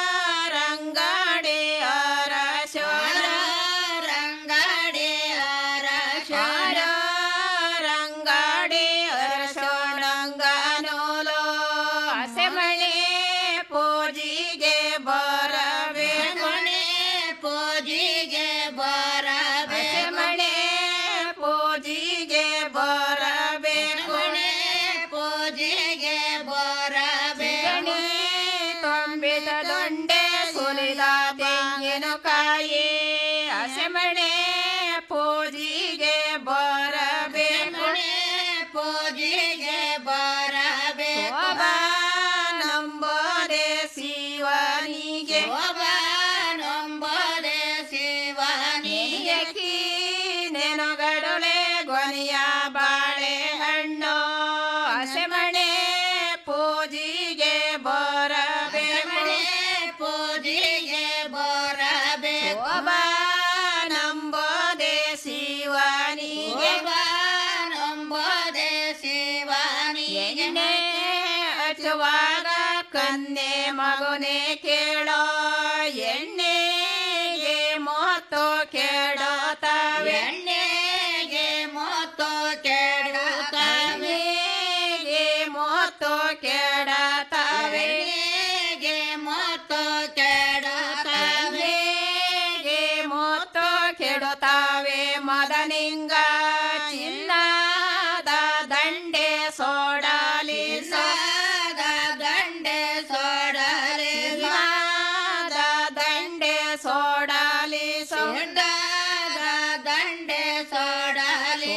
ರಂಗಡಿ ಹಾರ ಶರಣ ರಂಗಡಿ ಹಾರ ಶರಣ ರಂಗಡಿ ಹಾರ ಶರಣಂಗನೋಲೋ ಹಸೆಮಣಿ ಪೂಜಿಗೆ ಬರಬೇಕು ಪೂಜಿಗೆ ಬರಬೇಕು ಮಣೆ ಪೂಜಿಗೆ ಬರಬೇಕು ಪೂಜಿಗೆ ಬರಬೇಕು ತೊಂಬಿದ ದೊಂಡೆ ಸುಲಿದ ತೆಂಗಿನಕಾಯಿ ಹಸೆಮಣೆ ಪೂಜಿಗೆ ಬರಬೇಕು ಪೂಜಿಗೆ ಬರಬೇಕು ನಂಬೋದೆ ಶಿವನಿಗೆ ನಂಬೋದೆ ಶಿವನಿಗೆ ನೆನಗಡೊಳೆ ಗೊನೆಯ ಬಾಳೆ ಹಣ್ಣು ಹಸೆಮಣೆ ಪೂಜಿಗೆ ಬರಬೇಕು ಪೂಜಿಗೆ ಬರಬೇಕು ನಂಬೋದೆ ಶಿವನಿಗೆ ನಂಬೋದೆ ಶಿವನಿಗೆ ಹಚ್ಚುವಾಗ ಕನ್ನೆ ಮಗುನೆ ಕೇಳೋ ಎಣ್ಣೆಗೆ ಮೊತ್ತು ಕೇಳೋತಾವೆ ಎಣ್ಣೆಗೆ ಮೊತ್ತು ಕೇಳುತ್ತವೆ ಮೊತ್ತು ಕೇಳತಾವೆ ಮೊತ್ತು ಕೇಳುತ್ತವೆ ಮೊತ್ತು ಕೆಡುತ್ತಾವೆ ಮದನಿಂಗ ಚಿನ್ನದ ದಂಡೆ ಸೋಡಾಲಿ ಸಾದ ದಂಡೆ ಸೋಡಾಲಿ ಸಾದ ದಂಡೆ ಸೋಡಾಲಿ ಸೋಡದ ದಂಡೆ ಸೋಡಾಲಿ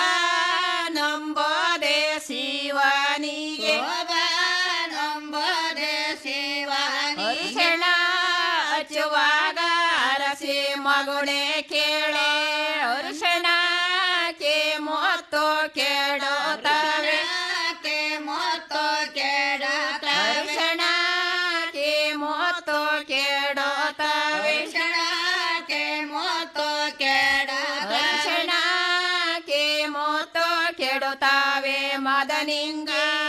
ನಂಬೋದೆ ಶಿವನಿಗೆ ನಂಬೋದೆ ಶಿವನಿಗೆ ಹಚ್ಚುವಾಗ ಅರಸಿ ಮಗುಡೆ ಕೇಳೆ ಅರ್ಶನಕ್ಕೆ ಮೊತ್ತು ಕೇಳುತ್ತವೆ ಮೊತ್ತು ಕೇಳುತ್ತವೆ ಅರ್ಶನಕ್ಕೆ ಮೊತ್ತು ಕೇಳುತ್ತವೆ ಅರ್ಶನಕ್ಕೆ ಮೊತ್ತು ಕೇಳುತ್ತವೆ ಅರ್ಶನಕ್ಕೆ ಮೊತ್ತು ಕೆಡುತ್ತಾವೆ ಮದನಿಂಗ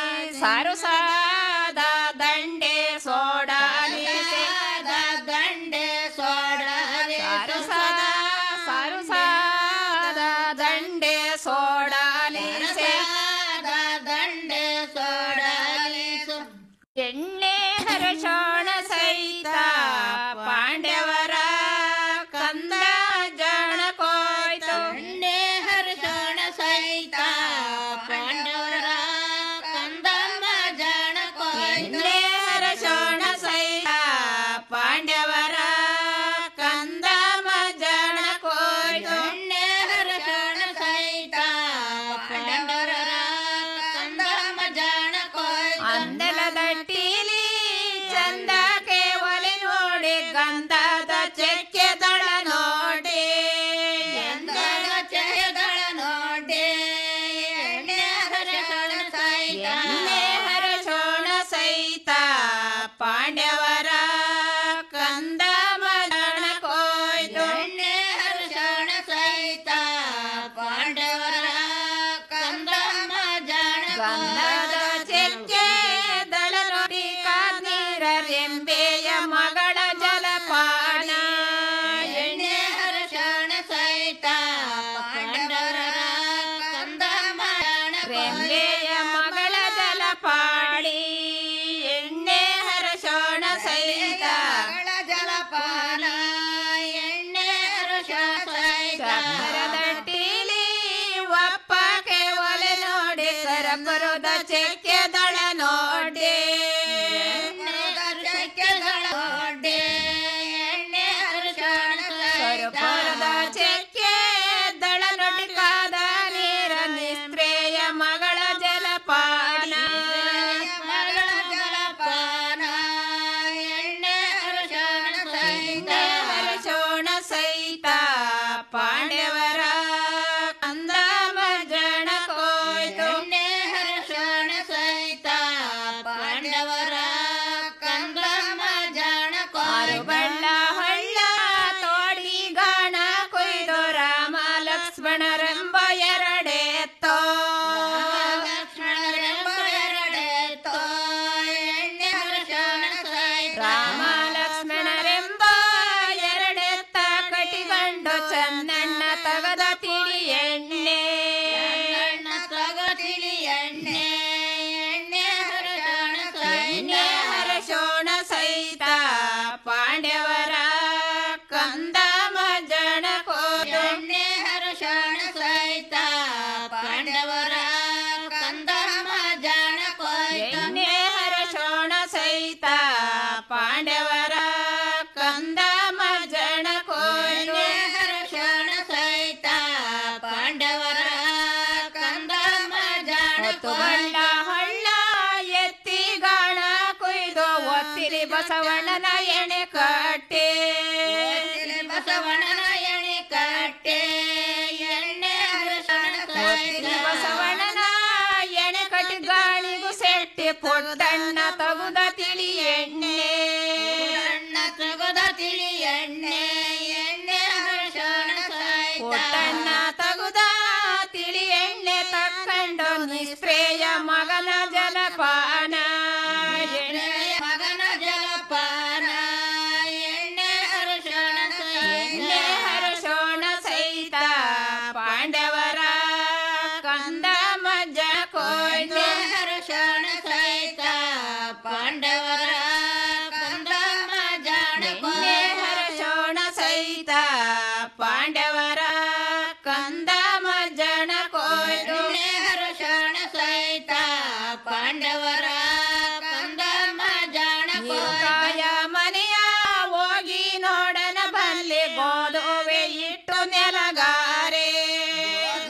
ಸರಸಾದ ದಂಡೆ ಸೋಡಾಲಿ ದಂಡೆ ಸೋಡಾಲಿ ಸರಸಾದ ಸರಸಾದ ದಂಡೆ ಸೋಡಲಿ ದಂಡೆ ಸೋಡಲಿ ಎಣ್ಣೆ ಹರಶೋಣ ಸಹಿತ ಪಾಂಡವರ ಕಂದ ಜಣ ಕೋಯ್ತು ಎಣ್ಣೆ ಹರಶೋಣ ಸಹಿತ ಪಾಂಡವರ ಕಂದಮ್ಮ ಜಣ ಕೋಯ್ತು ಎಣ್ಣೆ ಹರಶೋಣ ಸಹಿತ ಪಾಂಡವರ ಕಂದಮ್ಮ ಜಣ ಕೋಯ್ತು ಎಣ್ಣೆ ಹರಶೋಣ ಸಹಿತ ಪಾಂಡವರ ಕಂದಮ್ಮ ಜಣ ಕೋಯ್ತು ಅಂದಲದಟ್ಟಿಲಿ ಚಂದಕ್ಕೆ ಒಲೆ ನೋಡಿ ಗಂಧದ ಚೆಕ್ಕೆದಳ ನೋಡಿ ಗಂಧದ ಚೆಕ್ಕೆದಳ ನೋಡಿ ಎಣ್ಣೆ ಹರಶೋಣ ಸಹಿತ ಎಣ್ಣೆ ಹರಶೋಣ ಸಹಿತ ಪಾಂಡವರ ಕಂದ ಮರಣ ಕೋಯ್ತು ಎಣ್ಣೆ ಹರಶೋಣ ಸಹಿತ ಪಾಂಡವರ ಕಂದ ಮಜಣ ಗಂಧದ ಚೆಕ್ಕೆ ದಳ ನೋಡಿ ಕಾದೀರರೆಂಬೆಯ ಮಗಳ ಜಲಪಾನ ಎಣ್ಣೆ ಹರಶಣ ಸಹಿತ ಪಾಂಡವರ ಕಂದ ಮರಣ ರೆಂಬೆಯ ಮಗಳ ಜಲಪಾಡಿ ಎಣ್ಣೆ ಹರಶೋಣ ಸಹಿತ ಜಲಪಾನ ಎಣ್ಣೆ ಹರಶೋಣ ಸಹಿತ ದಟ್ಟಿಲಿ ಒಪ್ಪಕ್ಕೆ ಒಲೆ ನೋಡಿ ಕರಪುರದ ಚೆಕ್ಕೆ ದಳ ನೋಡಿ ಚೆಕ್ಕೆ ದಳ ನೋಡಿ ಎಣ್ಣೆ ಹರಶೋಣ ಕರಪುರದ ಚೆಕ್ಕೆ ದಳ ನೋಡಿ ಕಾದ ನೀರ ನಿಸ್ತ್ರೇಯ ಮಗಳ ಜಲಪಾನ ಮಗಳ ಜಲಪಾನ ಎಣ್ಣೆ ಹರಶೋಣ ಸಹಿತ ಹರಶೋಣ ಸಹಿತ ಪಾಂಡವರ ಕಂದ ಮರ್ಜಣ ಕೋಯ್ತು ಎಣ್ಣೆ ಹರಶೋಣ ಸಹಿತ ಪಾಂಡವರ ಕಂದ ಮರ್ಜಣ ಕೋಯ್ತು ಬಳ್ಳ ಹಳ್ಳ ತೋಡಿ ಗಾಣ ಕೊಯ್ದು ರಾಮ ಲಕ್ಷ್ಮಣರೆಂಬ ಎರಡೆತ್ತೋ ಲಕ್ಷ್ಮಣರೆಂಬ ಎರಡೆತ್ತೋ ಎಣ್ಣೆ ಹರಶೋಣ ಸಹಿತ ರಾಮ ಲಕ್ಷ್ಮಣರೆಂಬ ಎರಡೆತ್ತ ಕಟಿಗಂಡು ಚನ್ನಣ್ಣ ತಗದ ತಿಳಿ ಎಣ್ಣೆ ತಗ ತಿಳಿ ಎಣ್ಣೆ ಎಣ್ಣೆ ಹರಶೋಣ ಸಹಿತ ಹರಶೋಣ ಸಹಿತ ಪಾಂಡವರ ಕಂದ ಮಜಣ ಕೋ ಎಣ್ಣೆ ಹರಶೋಣ ಸಹಿತ ಪಾಂಡವರ ಕಂದ ಮಜಣ ಕೋ ಎಣ್ಣೆ ಹರಶೋಣ ಸಹಿತ ಪಾಂಡವರ ಕಂದ ಮಜಣ ಕೋ ಹರಶೋಣ ಸಹಿತ ಪಾಂಡವರ ಕಂದ ಮಜಣ ಬಳ್ಳ ಹಳ್ಳ ಎತ್ತಿ ಗಾಣ ಕೊಯ್ದು ಒತ್ತಿರಿ ಬಸವಣ್ಣನ ಎಣೆ ಕಟ್ಟೆ ಬಸವಣ್ಣನ ಎಣೆ ಕಟ್ಟೆ ಎಣ್ಣೆ ಒತ್ತಿರಿ ಬಸವಣ್ಣನ ಎಣೆ ಕಟ್ಟಿ ಗಾಳಿಗೂ ಸೆಟ್ಟಿ ಪೊಟ್ಟಣ್ಣ ತಗುದ ತಿಳಿ ಎಣ್ಣೆ ಅಣ್ಣ ತಗುದ ತಿಳಿ ಎಣ್ಣೆ ಎಣ್ಣೆ ಪೊಟ್ಟಣ್ಣ ತಗುದ ತಿಳಿ ಎಣ್ಣೆ ತಕ್ಕಂಡು ನಿಸ್ಪ್ರೇಯ ಮಗನ ಜಲಪಾನ ಎಣ್ಣೆ ಮಗನ ಜಲಪಾನ ಎಣ್ಣೆ ಹರಶೋಣ ಎಣ್ಣೆ ಹರಶೋಣ ಸಹಿತ ಪಾಂಡವರ ಕಂದ ಮಜ್ಜ ಕೋಯ್ದೆ ಹರಶೋಣ ಸಹಿತ ಪಾಂಡವರ ಕಂದ ಮಜಾಣ ಎಣ್ಣೆ ಹರಶೋಣ ಸಹಿತ ಪಾಂಡವರ ಕಂದ ಮಜ್ಜನ ಕೋಯ್ದು ಹರಶೋಣ ಸಹಿತ ಪಾಂಡವರ ಕಂದ ಮಜಾಣ ಕಾಯ ಮನೆಯ ಹೋಗಿ ನೋಡನ ಬಲ್ಲಿ ಗೋದುವೆ ಇಟ್ಟು ನೆಲಗಾರೆ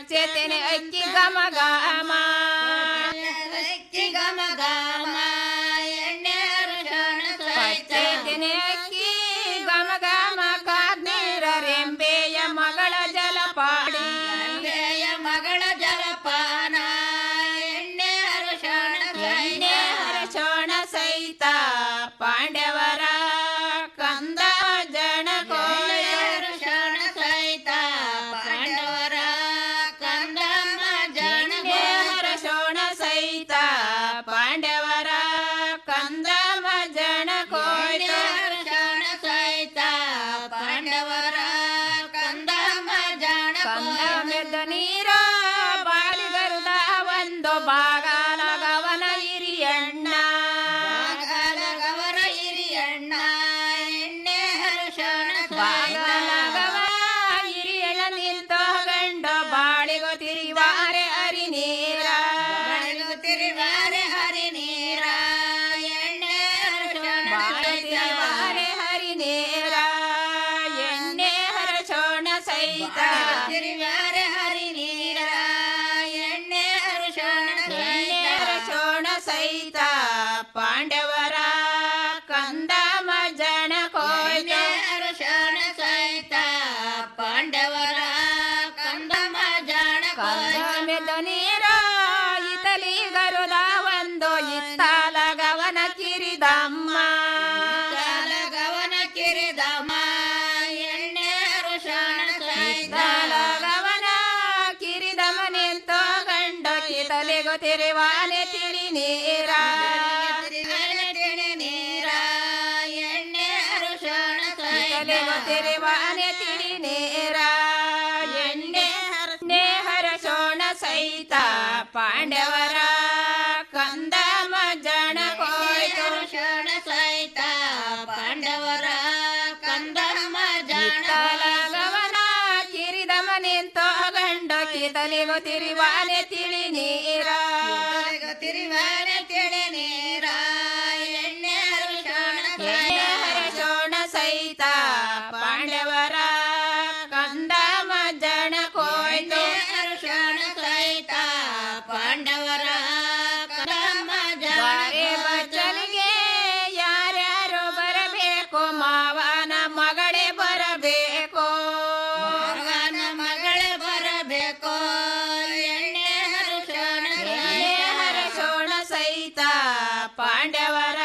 ಪಚ್ಚೆತೆನೆ ಅಕ್ಕಿ ಗಮ ಗಮ ಅಕ್ಕಿ ಗಮ ಗಮ ಎಣ್ಣೆ ಅರಶಣ ಪಚ್ಚೆತೆನೆ ಅಕ್ಕಿ ಗಮ ಗಮ ಕಾದ್ನೀರ ರೆಂಬೆಯ ಮಗಳ ಜಲಪಾಡಿ ರೆಂಬೆಯ ಮಗಳ ಜಲಪಾನ ಎಣ್ಣೆ ಅರಶಣ ಎಣ್ಣೆ ಅರಶಣ ಸಹಿತ ಪಾಂಡವರ ಕಂದ ಜನ ಕೋಣ ಸಹಿತ ಪಾಂಡವರ ಕಂದಮ್ಮ ಜನ ಹರಶೋಣ ಸಹಿತ ಪಾಂಡವರ ಕಂದಮ್ಮ ಜನ ಕೋಣ ಸಹಿತ ಪಾಂಡವರ ಕಂದಮ್ಮ ಜನ ಕಂದಮೆದ್ದ ನೀರ ಬಾಲಿಗರುದ ಒಂದು ಬಾಗಾಲಗವನ ಹಿರಿಯಣ್ಣ ಬಾಗಾಲಗವರ ಹಿರಿಯಣ್ಣ ಎಣ್ಣೆ ಹರ್ಷಣ ಬಾಗಾಲಗವ ಹಿರಿಯಣ್ಣ ನಿಂತು ಗಂಡ ಬಾಳಿಗೋ ತಿರಿವಾರೆ ಹರಿ ನೀರ ಬಾಳಿಗೋ ತಿರಿವಾರೆ ಹರಿ ನೀರ ಎಣ್ಣೆ ಹರ್ಷಣ ತಿರಿವಾರೆ ಹರಿ ನೀರ ಎಣ್ಣೆ ಹರ್ಷೋಣ ಸಹಿತ ತಿರಿವಾರೆ ಹರಿ ನೀರ ಎಣ್ಣೆ ಹರ್ಷೋಣ ಎಣ್ಣೆ ಹರ್ಷೋಣ ಸಹಿತ ಪಾಂಡವರ ಕಂದಮ ಜನ ಕೋಯ್ತ ಹರ್ಷಣ ಸಹಿತ ಪಾಂಡವರ ಕಂದಮ ಜನ ಕಂದಮೆದ ನೀರ ಇತಲಿ ಗರುದ ಒಂದು ಇತ್ತಾಲ ಗವನ ಕಿರಿದಮ್ಮ ಗವನ ಕಿರಿದಮ್ಮ ಎಣ್ಣೆ ಹರ್ಷಣ ಸಹಿತ ಗವನ ಕಿರಿದಮ ನಿಂತು ಗಂಡ ಕಿತಲಿಗು ತಿರುವಾನೆ ತಿಳಿ ನೀರ ತಿಳಿ ನೀರ ಎಣ್ಣೆ ಹರ್ಷಣ ಕಿತಲಿಗು ತಿರುವಾನೆ ತಿಳಿ ನೀರ ಎಣ್ಣೆ ಹರ್ಷಣೆ ಹರಶೋಣ ಸಹಿತ ಪಾಂಡವರ ಕಂದಮ ಜನ ಕೋಯ್ತು ಶಣ ಸಹಿತ ಪಾಂಡವರ ಕಂದಮ ಜನ ಗವನ ಕಿರಿದಮ ನಿಂತು ಗಂಡ ಕಿತಲಿಗು ತಿರಿವಾನೆ ತಿಳಿ ನೀರ ತಿರಿವಾನೆ ತಿಳಿ ನೀರ ಎಣ್ಣೆ ಹರಶೋಣ ಎಣ್ಣೆ ಹರಶೋಣ ಸಹಿತ ಪಾಂಡವರ ಕಂದಮ ಜನ ಕೋಯ್ತು ಹರ್ಷಣ ಸಹಿತ ಪಾಂಡವರ ಕಂದಮ ಜನ ಬಚ್ಚಲಿಗೆ ಯಾರ್ಯಾರು ಬರಬೇಕು ಮಾವನ ಮಗಳೇ ಬರಬೇಕು ಮಾವನ ಮಗಳೇ ಬರಬೇಕು ಎಣ್ಣೆ ಹರ್ಷಣ ಎಣ್ಣೆ ಹರ್ಷೋಣ ಸಹಿತ ಪಾಂಡವರ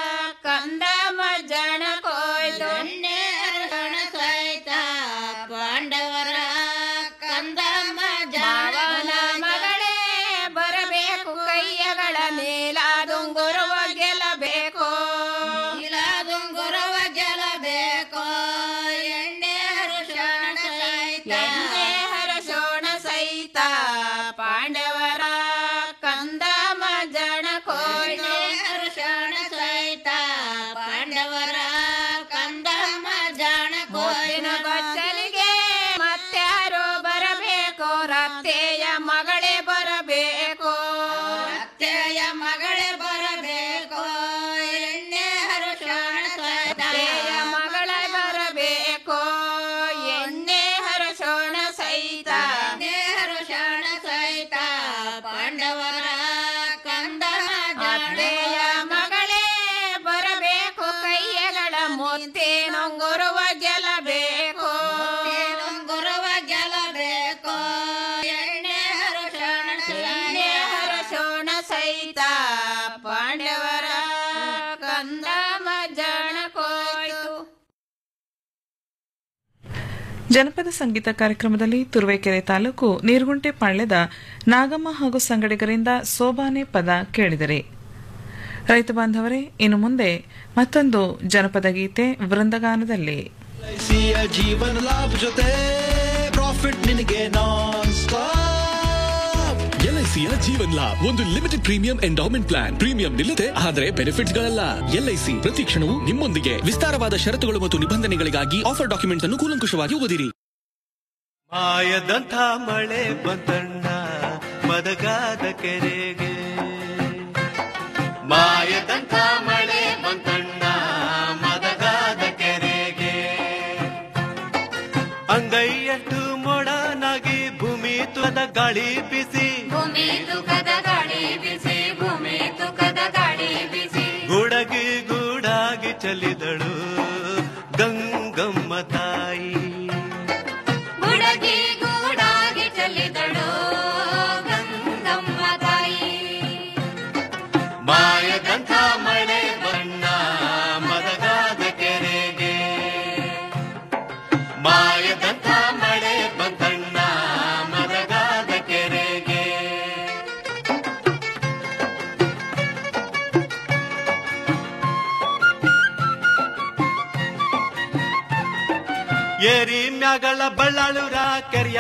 ಕಂದಮ ಜನ ಕೋಯ್ತು ಎಣ್ಣೆ ಹರ್ಷಣ ಸಹಿತ ಪಾಂಡವರ ಕಂದಮ ಜಾವನ ಮಗಳೇ ಬರಬೇಕು ಕೈಯಗಳ ನೀಲಾದುಂಗುರುವ ಗೆಲ್ಲಬೇಕು ನೀಲಾದುಂಗುರುವ ಗೆಲ್ಲಬೇಕು ಎಣ್ಣೆ ಹರ್ಷಣ ಸಹಿತ ಎಣ್ಣೆ ಹರ್ಷೋಣ ಸಹಿತ ಪಾಂಡವರ ಕಂದಮ ಜನ ಕೋಯ್ತು ಹರ್ಷಣ ಸಹಿತ ಪಾಂಡವರ ಕಂದಮ ಜನ ಕೋಯ್ನ ಬಚ್ಚಲಿಗೆ ಮತ್ತಾರು ಬರಬೇಕು ರತ್ತೆಯ ಮಗಳೇ ಬರಬೇಕು ರತ್ತೆಯ ಮಗಳೇ ಬರಬೇಕು ಎಣ್ಣೆ ಹರ್ಷಣ ಸಹಿತ ಮಗಳ ಬರಬೇಕು ಎಣ್ಣೆ ಹರ್ಷೋಣ ಸಹಿತ ಎಣ್ಣೆ ಹರ್ಷಣ ಸಹಿತ ಪಾಂಡವರ ಕಂದ ಅತ್ತೆಯ ಮಗಳೇ ಬರಬೇಕು ಕೈಯಗಳ ಮುತ್ತೇನೊಂಗುರುವ ಗೆಲ್ಲಬೇಕು ನೊಂಗುರುವ ಗೆಲ್ಲಬೇಕು ಎಣ್ಣೆ ಹರ್ಷಣ ಎಣ್ಣೆ ಹರ್ಷೋಣ ಸಹಿತ ಪಾಂಡವರ ಕಂದಮ ಜನ ಕೋಯ್ತು ಜನಪದ ಸಂಗೀತ ಕಾರ್ಯಕ್ರಮದಲ್ಲಿ ತುರುವೇಕೆರೆ ತಾಲೂಕು ನೀರ್ಗುಂಟೆ ಪಾಳ್ಯದ ನಾಗಮ್ಮ ಹಾಗೂ ಸಂಗಡಿಗರಿಂದ ಸೋಬಾನೆ ಪದ ಕೇಳಿದರೆ ರೈತ ಬಾಂಧವರೇ ಇನ್ನು ಮುಂದೆ ಮತ್ತೊಂದು ಜನಪದ ಗೀತೆ ವೃಂದಗಾನದಲ್ಲಿ ಎಲ್ಐಸಿಯ ಜೀವನ ಲಾಭ ಜೊತೆ ಪ್ರಾಫಿಟ್ ನಿನಗೆ ನಾನ್ ಸ್ಟಾಪ್ ಎಲ್ಐಸಿಯ ಜೀವನ್ ಲಾಭ್ ಒಂದು limited premium endowment plan premium ನಿಲ್ಲದೆ ಆದರೆ ಬೆನಿಫಿಟ್ಸ್ ಗಳಲ್ಲ ಎಲ್ಐಸಿ ಪ್ರತಿ ಕ್ಷಣವೂ ನಿಮ್ಮೊಂದಿಗೆ ವಿಸ್ತಾರವಾದ ಷರತ್ತುಗಳು ಮತ್ತು ನಿಬಂಧನೆಗಳಿಗಾಗಿ ಆಫರ್ ಡಾಕ್ಯುಮೆಂಟ್ ಅನ್ನು ಕೂಲಂಕುಷವಾಗಿ ಓದಿರಿ ಮಾಯದಂಥ ಮಳೆ ಬಂತಣ್ಣ ಮದಗಾದ ಕೆರೆಗೆ ಮಾಯದಂಥ ಮಳೆ ಬಂತಣ್ಣ ಮದಗಾದ ಕೆರೆಗೆ ಅಂಗೈಯಷ್ಟು ಮೊಡನಾಗಿ ಭೂಮಿ ತುದ ಗಾಳಿ ಬಿಸಿ ಭೂಮಿ ತುಕದ ಗಾಳಿ ಬಿಸಿ ಭೂಮಿ ತುಕದ ಗಾಳಿ ಬಿಸಿ ಗುಡಗಿ ಗೂಡಾಗಿ ಚಲಿದಳು ಗಂಗಮ್ಮ ತಾಯಿ ಗುಡಗಿ ಗೂಡಾಗಿ ಚೆಲ್ಲಿದಳು ಗಂಗಮ್ಮ ತಾಯಿ ಮಾಯದಂಥ ಮಳೆ ಬಣ್ಣ ಮದಗಾದ ಕೆರೆಗೆ ಮಾಯದಂಥ ಮಳೆ ಬಂತಣ್ಣ ಮದಗಾದ ಕೆರೆಗೆ ಏರಿ ಮ್ಯಾಗಳ ಬಳ್ಳಾಳುರ ಕೆರೆಯ